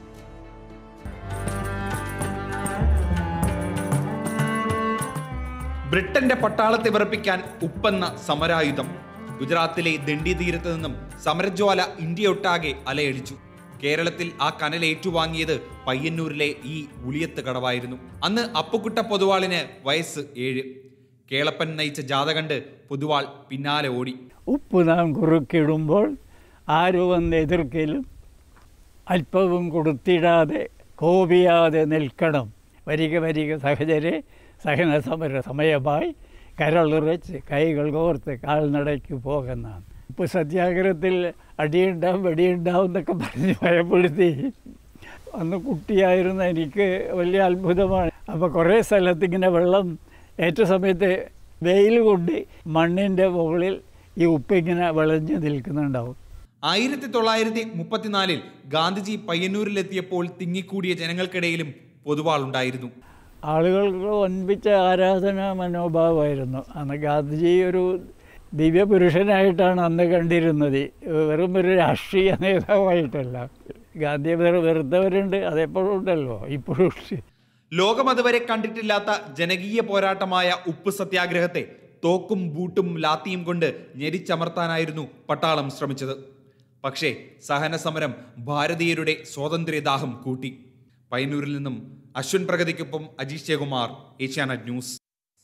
ബ്രിട്ടന്റെ പട്ടാളത്തെ വിറപ്പിക്കാൻ ഉപ്പെന്ന സമരായുധം ഗുജറാത്തിലെ ദണ്ഡി തീരത്ത് നിന്നും സമരജ്വാല ഇന്ത്യയൊട്ടാകെ അലയടിച്ചു കേരളത്തിൽ ആ കനൽ ഏറ്റുവാങ്ങിയത് പയ്യന്നൂരിലെ ഈ ഉളിയത്ത് കടവായിരുന്നു അന്ന് അപ്പുക്കുട്ട പൊതുവാളിന് വയസ്സ് ഏഴ് കേളപ്പൻ നയിച്ച ജാഥ കണ്ട് പൊതുവാൾ പിന്നാലെ ഓടി ഉപ്പ് നാം കുറുക്കിടുമ്പോൾ ആര് വന്ന് എതിർക്കലും അല്പവും കൊടുത്തിടാതെ കോപിയാതെ നിൽക്കണം വരിക വരിക സഹചരെ സഹന സമര സമയമായി കരളുറച്ച് കൈകൾ കോർത്ത് കാൽനടയ്ക്ക് പോകുന്നതാണ് ഇപ്പോൾ സത്യാഗ്രഹത്തിൽ അടിയുണ്ടാവും വെടിയുണ്ടാവും എന്നൊക്കെ പറഞ്ഞ് ഭയപ്പെടുത്തി അന്ന് കുട്ടിയായിരുന്ന എനിക്ക് വലിയ അത്ഭുതമാണ് അപ്പോൾ കുറേ സ്ഥലത്ത് ഇങ്ങനെ വെള്ളം ഏറ്റ സമയത്ത് വെയിൽ കൊണ്ട് മണ്ണിൻ്റെ മുകളിൽ ഈ ഉപ്പ് ഇങ്ങനെ വിളഞ്ഞ് നിൽക്കുന്നുണ്ടാവും ആയിരത്തി തൊള്ളായിരത്തി മുപ്പത്തിനാലിൽ ഗാന്ധിജി പയ്യന്നൂരിലെത്തിയപ്പോൾ തിങ്ങിക്കൂടിയ ജനങ്ങൾക്കിടയിലും പൊതുവാളുണ്ടായിരുന്നു ആളുകൾക്ക് വൻപിച്ച ആരാധന മനോഭാവമായിരുന്നു അന്ന് ഗാന്ധിജി ഒരു ദിവ്യപുരുഷനായിട്ടാണ് അന്ന് കണ്ടിരുന്നത് വെറും ഒരു രാഷ്ട്രീയ നേതാവായിട്ടല്ല ഗാന്ധിയെ വെറു വെറുത്തവരുണ്ട് അതെപ്പോഴും ഉണ്ടല്ലോ ഇപ്പോഴും ഉണ്ട്. ലോകം അതുവരെ കണ്ടിട്ടില്ലാത്ത ജനകീയ പോരാട്ടമായ ഉപ്പ് സത്യാഗ്രഹത്തെ തോക്കും ബൂട്ടും ലാത്തിയും കൊണ്ട് ഞെരിച്ചമർത്താനായിരുന്നു പട്ടാളം ശ്രമിച്ചത് പക്ഷേ സഹന സമരം ഭാരതീയരുടെ സ്വാതന്ത്ര്യദാഹം കൂട്ടി പയ്യന്നൂരിൽ നിന്നും അശ്വിൻ പ്രഗതിക്കൊപ്പം അജീഷ് ജയകുമാർ ഏഷ്യാനെറ്റ് ന്യൂസ്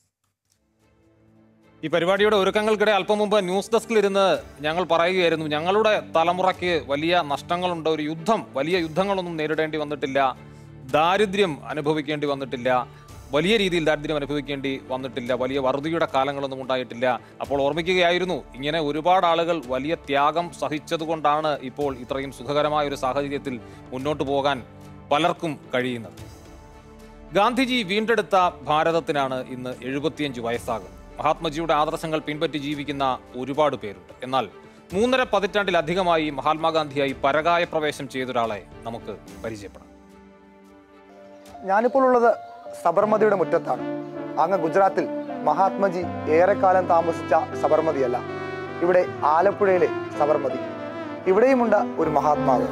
ഈ പരിപാടിയുടെ ഒരുക്കങ്ങൾക്കിടെ അല്പം മുമ്പ് ന്യൂസ് ഡെസ്കിൽ ഇരുന്ന് ഞങ്ങൾ പറയുകയായിരുന്നു ഞങ്ങളുടെ തലമുറയ്ക്ക് വലിയ നഷ്ടങ്ങളുണ്ട് ഒരു യുദ്ധം വലിയ യുദ്ധങ്ങളൊന്നും നേരിടേണ്ടി വന്നിട്ടില്ല ദാരിദ്ര്യം അനുഭവിക്കേണ്ടി വന്നിട്ടില്ല വലിയ രീതിയിൽ ദാരിദ്ര്യം അനുഭവിക്കേണ്ടി വന്നിട്ടില്ല വലിയ വറുതിയുടെ കാലങ്ങളൊന്നും ഉണ്ടായിട്ടില്ല അപ്പോൾ ഓർമ്മിക്കുകയായിരുന്നു ഇങ്ങനെ ഒരുപാട് ആളുകൾ വലിയ ത്യാഗം സഹിച്ചതുകൊണ്ടാണ് ഇപ്പോൾ ഇത്രയും സുഖകരമായ ഒരു സാഹചര്യത്തിൽ മുന്നോട്ട് പോകാൻ പലർക്കും കഴിയുന്നത് ഗാന്ധിജി വീണ്ടെടുത്ത ഭാരതത്തിനാണ് ഇന്ന് എഴുപത്തിയഞ്ച് വയസ്സാകുന്നത് മഹാത്മജിയുടെ ആദർശങ്ങൾ പിൻപറ്റി ജീവിക്കുന്ന ഒരുപാട് പേരുണ്ട് എന്നാൽ മൂന്നര പതിറ്റാണ്ടിലധികമായി മഹാത്മാഗാന്ധിയായി പരകായ പ്രവേശം ചെയ്തൊരാളെ നമുക്ക് പരിചയപ്പെടാം ഞാനിപ്പോൾ ഉള്ളത് സബർമതിയുടെ മുറ്റത്താണ് അങ്ങ് ഗുജറാത്തിൽ മഹാത്മജി ഏറെക്കാലം താമസിച്ച സബർമതിയല്ല ഇവിടെ ആലപ്പുഴയിലെ സബർമതി ഇവിടെയുമുണ്ട് ഒരു മഹാത്മാവ്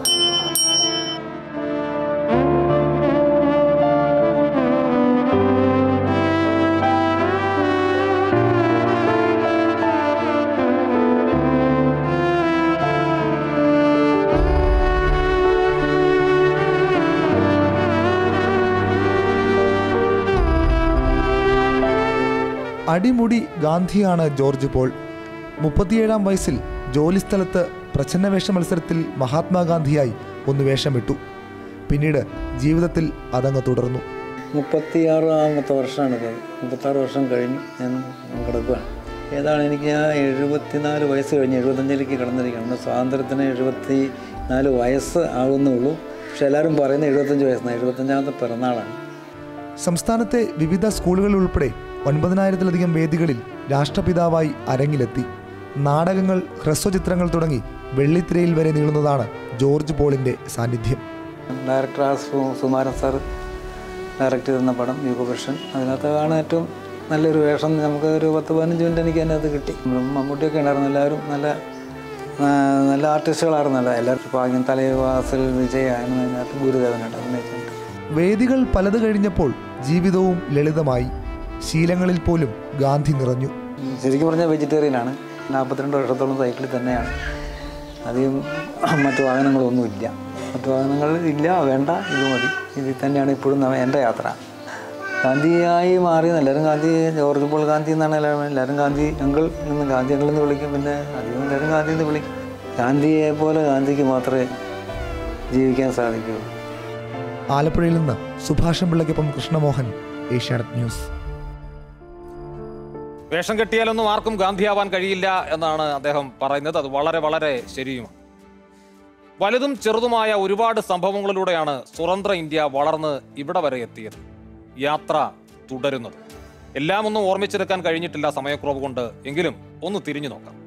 അടിമുടി ഗാന്ധിയാണ് ജോർജ് പോൾ മുപ്പത്തിയേഴാം വയസ്സിൽ ജോലിസ്ഥലത്ത് പ്രച്ഛന്നവേഷ മത്സരത്തിൽ മഹാത്മാഗാന്ധിയായി ഒന്ന് വേഷമിട്ടു പിന്നീട് ജീവിതത്തിൽ അതങ്ങ് തുടർന്നു മുപ്പത്തിയാറാമത്തെ വർഷമാണിത് മുപ്പത്താറ് വർഷം കഴിഞ്ഞു ഞാൻ കിടക്കുകയാണ് ഏതാണ് എനിക്ക് ആ എഴുപത്തിനാല് വയസ്സ് കഴിഞ്ഞ് എഴുപത്തഞ്ചിലേക്ക് കിടന്നിരിക്കുകയാണ് നമ്മുടെ സ്വാതന്ത്ര്യത്തിന് എഴുപത്തി നാല് വയസ്സ് ആകുന്നുള്ളൂ പക്ഷെ എല്ലാവരും പറയുന്നത് എഴുപത്തഞ്ച് വയസ്സാണ് എഴുപത്തഞ്ചാമത്തെ പിറന്നാളാണ് സംസ്ഥാനത്തെ വിവിധ സ്കൂളുകളിൽ ഉൾപ്പെടെ ഒൻപതിനായിരത്തിലധികം വേദികളിൽ രാഷ്ട്രപിതാവായി അരങ്ങിലെത്തി നാടകങ്ങൾ ഹ്രസ്വചിത്രങ്ങൾ തുടങ്ങി വെള്ളിത്തിരയിൽ വരെ നീളുന്നതാണ് ജോർജ് പോളിന്റെ സാന്നിധ്യം ഡയറക്ടർ ആർ സു- സുകുമാരൻ സാർ ഡയറക്റ്റ് ചെയ്തിരുന്ന പടം യുഗപുരുഷൻ അതിനകത്താണ് ഏറ്റവും നല്ലൊരു വേഷം നമുക്ക് ഒരു പത്ത് പതിനഞ്ച് മിനിറ്റ് എനിക്ക് അതിനകത്ത് കിട്ടി മമ്മൂട്ടിയൊക്കെ ഉണ്ടായിരുന്നു എല്ലാവരും നല്ല ആ, നല്ല ആർട്ടിസ്റ്റുകളായിരുന്നല്ലോ എല്ലാവർക്കും ഭാഗ്യം തലവാസൽ വിജയ അങ്ങനെ അതിനകത്ത് ഗുരുദേവനായിട്ട് അഭിനയിച്ചിട്ടുണ്ട് വേദികൾ പലത് കഴിഞ്ഞപ്പോൾ ജീവിതവും ലളിതമായി ശീലങ്ങളിൽ പോലും ഗാന്ധി നിറഞ്ഞു ശരിക്കും പറഞ്ഞാൽ വെജിറ്റേറിയനാണ് നാൽപ്പത്തിരണ്ട് വർഷത്തോളം സൈക്കിളിൽ തന്നെയാണ് അധികം മറ്റു വാഹനങ്ങളൊന്നുമില്ല മറ്റു വാഹനങ്ങൾ ഇല്ല വേണ്ട ഇത് മതി ഇതിൽ തന്നെയാണ് ഇപ്പോഴും നമ്മ- എൻ്റെ യാത്ര ഗാന്ധിയായി മാറി എല്ലാവരും ഗാന്ധി ജോർജ് പോൾ ഗാന്ധി എന്നാണ് എല്ലാവരും എല്ലാവരും ഗാന്ധി അങ്കിൾ എന്ന് ഗാന്ധി അങ്കിൾ എന്ന് വിളിക്കും പിന്നെ അധികം എല്ലാവരും ഗാന്ധി എന്ന് വിളിക്കും ഗാന്ധിയെ പോലെ ഗാന്ധിക്ക് മാത്രമേ ജീവിക്കാൻ സാധിക്കൂ ആലപ്പുഴയിൽ നിന്ന് സുഭാഷൻ പിള്ളയ്ക്കൊപ്പം കൃഷ്ണമോഹൻ ഏഷ്യാനെറ്റ് ന്യൂസ് വേഷം കെട്ടിയാലൊന്നും ആർക്കും ഗാന്ധിയാവാൻ കഴിയില്ല എന്നാണ് അദ്ദേഹം പറയുന്നത് അത് വളരെ വളരെ ശരിയുമാണ് വലുതും ചെറുതുമായ ഒരുപാട് സംഭവങ്ങളിലൂടെയാണ് സ്വതന്ത്ര ഇന്ത്യ വളർന്ന് ഇവിടെ വരെ എത്തിയത് യാത്ര തുടരുന്നത് എല്ലാം ഒന്നും ഓർമ്മിച്ചെടുക്കാൻ കഴിഞ്ഞിട്ടില്ല സമയക്കുറവ് കൊണ്ട് എങ്കിലും ഒന്ന് തിരിഞ്ഞു നോക്കാം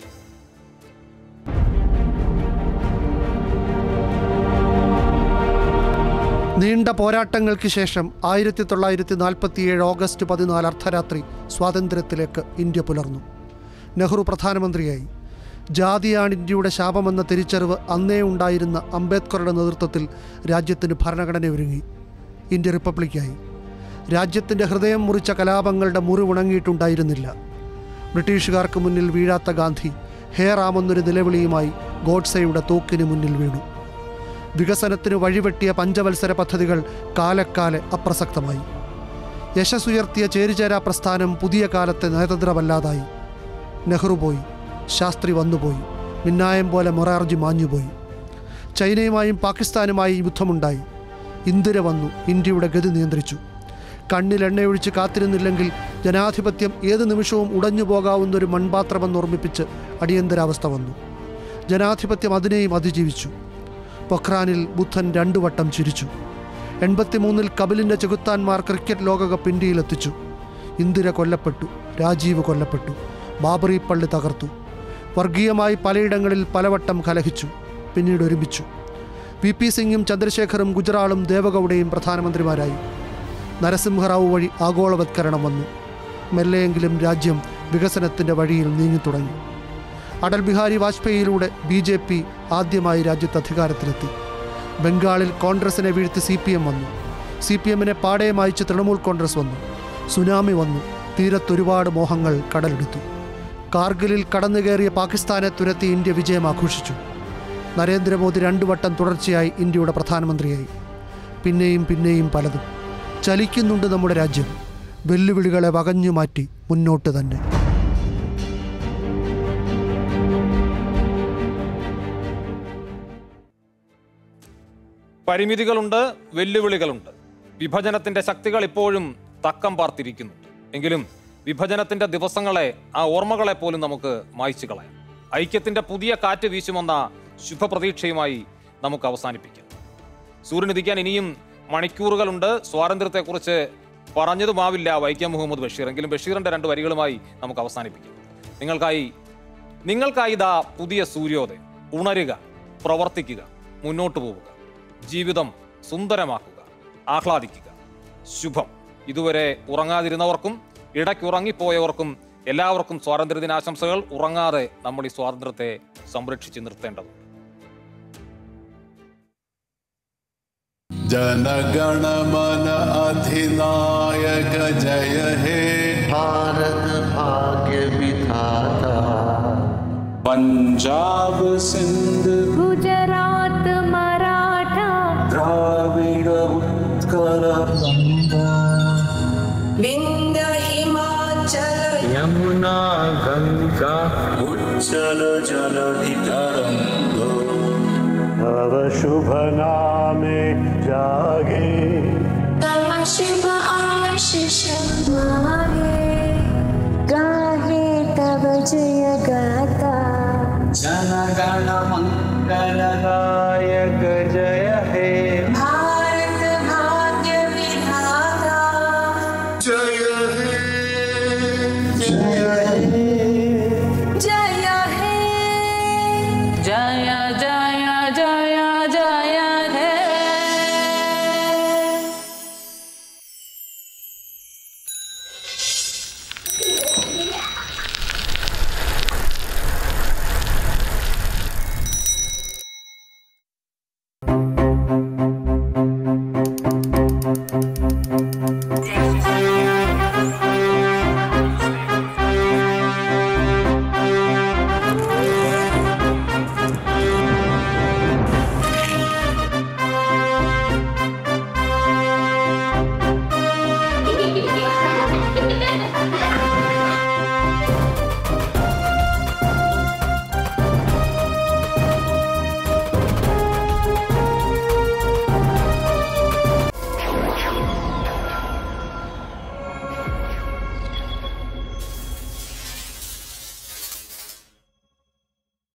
നീണ്ട പോരാട്ടങ്ങൾക്ക് ശേഷം ആയിരത്തി തൊള്ളായിരത്തി നാൽപ്പത്തിയേഴ് ഓഗസ്റ്റ് പതിനാല് അർദ്ധരാത്രി സ്വാതന്ത്ര്യത്തിലേക്ക് ഇന്ത്യ പുലർന്നു നെഹ്റു പ്രധാനമന്ത്രിയായി ജാതിയാണ് ഇന്ത്യയുടെ ശാപമെന്ന തിരിച്ചറിവ് അന്നേ ഉണ്ടായിരുന്ന അംബേദ്കറുടെ നേതൃത്വത്തിൽ രാജ്യത്തിന് ഭരണഘടന ഒരുങ്ങി ഇന്ത്യ റിപ്പബ്ലിക്കായി രാജ്യത്തിൻ്റെ ഹൃദയം മുറിച്ച കലാപങ്ങളുടെ മുറിവുണങ്ങിയിട്ടുണ്ടായിരുന്നില്ല ബ്രിട്ടീഷുകാർക്ക് മുന്നിൽ വീഴാത്ത ഗാന്ധി ഹേ റാമെന്നൊരു നിലവിളിയുമായി ഗോഡ്സെയുടെ തോക്കിന് മുന്നിൽ വീണു വികസനത്തിന് വഴിവെട്ടിയ പഞ്ചവത്സര പദ്ധതികൾ കാലക്കാലെ അപ്രസക്തമായി യശസ്സുയർത്തിയ ചേരിചേരാ പ്രസ്ഥാനം പുതിയ കാലത്തെ നയതന്ത്രമല്ലാതായി നെഹ്റു പോയി ശാസ്ത്രി വന്നുപോയി മിന്നായം പോലെ മൊറാർജി മാഞ്ഞുപോയി ചൈനയുമായും പാകിസ്ഥാനുമായും യുദ്ധമുണ്ടായി ഇന്ദിര വന്നു ഇന്ത്യയുടെ ഗതി നിയന്ത്രിച്ചു കണ്ണിൽ എണ്ണയൊഴിച്ച് കാത്തിരുന്നില്ലെങ്കിൽ ജനാധിപത്യം ഏത് നിമിഷവും ഉടഞ്ഞു പോകാവുന്ന ഒരു മൺപാത്രമെന്ന് ഓർമ്മിപ്പിച്ച് അടിയന്തരാവസ്ഥ വന്നു ജനാധിപത്യം അതിനെയും അതിജീവിച്ചു പൊഖ്രാനിൽ ബുദ്ധൻ രണ്ടു വട്ടം ചിരിച്ചു എൺപത്തിമൂന്നിൽ കപിലിൻ്റെ ചെകുത്താന്മാർ ക്രിക്കറ്റ് ലോകകപ്പ് ഇന്ത്യയിലെത്തിച്ചു ഇന്ദിര കൊല്ലപ്പെട്ടു രാജീവ് കൊല്ലപ്പെട്ടു ബാബറി പള്ളി തകർത്തു വർഗീയമായി പലയിടങ്ങളിൽ പലവട്ടം കലഹിച്ചു പിന്നീട് ഒരുമിച്ചു വി പി സിംഗും ചന്ദ്രശേഖറും ഗുജറാളും ദേവഗൌഡയും പ്രധാനമന്ത്രിമാരായി നരസിംഹറാവു വഴി ആഗോളവത്കരണം വന്നു മെല്ലെയെങ്കിലും രാജ്യം വികസനത്തിൻ്റെ വഴിയിൽ നീങ്ങിത്തുടങ്ങി അടൽ ബിഹാരി വാജ്പേയിയിലൂടെ ബി ജെ പി ആദ്യമായി രാജ്യത്ത് അധികാരത്തിലെത്തി ബംഗാളിൽ കോൺഗ്രസിനെ വീഴ്ത്തി സി പി എം വന്നു സി പി എമ്മിനെ പാടെ മായിച്ച് തൃണമൂൽ കോൺഗ്രസ് വന്നു സുനാമി വന്നു തീരത്തൊരുപാട് മോഹങ്ങൾ കടലെടുത്തു കാർഗിലിൽ കടന്നുകയറിയ പാകിസ്ഥാനെ തുരത്തി ഇന്ത്യ വിജയം ആഘോഷിച്ചു നരേന്ദ്രമോദി രണ്ടു വട്ടം തുടർച്ചയായി ഇന്ത്യയുടെ പ്രധാനമന്ത്രിയായി പിന്നെയും പിന്നെയും പലതും ചലിക്കുന്നുണ്ട് നമ്മുടെ രാജ്യം വെല്ലുവിളികളെ വകഞ്ഞു മാറ്റി മുന്നോട്ട് തന്നെ പരിമിതികളുണ്ട് വെല്ലുവിളികളുണ്ട് വിഭജനത്തിന്റെ ശക്തികൾ ഇപ്പോഴും തക്കം പാർത്തിരിക്കുന്നു എങ്കിലും വിഭജനത്തിന്റെ ദിവസങ്ങളെ ആ ഓർമ്മകളെ പോലും നമുക്ക് മായ്ച്ചു കളയാം ഐക്യത്തിന്റെ പുതിയ കാറ്റ് വീശുമെന്ന ശുഭപ്രതീക്ഷയുമായി നമുക്ക് അവസാനിപ്പിക്കാം സൂര്യനുദിക്കാൻ ഇനിയും മണിക്കൂറുകളുണ്ട് സ്വാതന്ത്ര്യത്തെക്കുറിച്ച് പറഞ്ഞതുമാവില്ല വൈക്കം മുഹമ്മദ് ബഷീർ എങ്കിലും ബഷീറിന്റെ രണ്ട് വരികളുമായി നമുക്ക് അവസാനിപ്പിക്കാം നിങ്ങൾക്കായി നിങ്ങൾക്കായി ഇതാ പുതിയ സൂര്യോദയം ഉണരുക പ്രവർത്തിക്കുക മുന്നോട്ട് പോവുക ജീവിതം സുന്ദരമാക്കുക ആഹ്ലാദിക്കുക ശുഭം ഇതുവരെ ഉറങ്ങാതിരുന്നവർക്കും ഇടയ്ക്ക് ഉറങ്ങിപ്പോയവർക്കും എല്ലാവർക്കും സ്വാതന്ത്ര്യദിനാശംസകൾ ഉറങ്ങാതെ നമ്മൾ ഈ സ്വാതന്ത്ര്യത്തെ സംരക്ഷിച്ച് നിർത്തേണ്ടതുണ്ട് जनगण मन अधिनायक जय हे भारत भाग्य विधाता पंजाब सिंध गुजरात मराठा द्राविड उत्कल गंगा विंध्य हिमाचल यमुना गंगा उज्जल जलधि तरंगो तव शुभ नामे जागे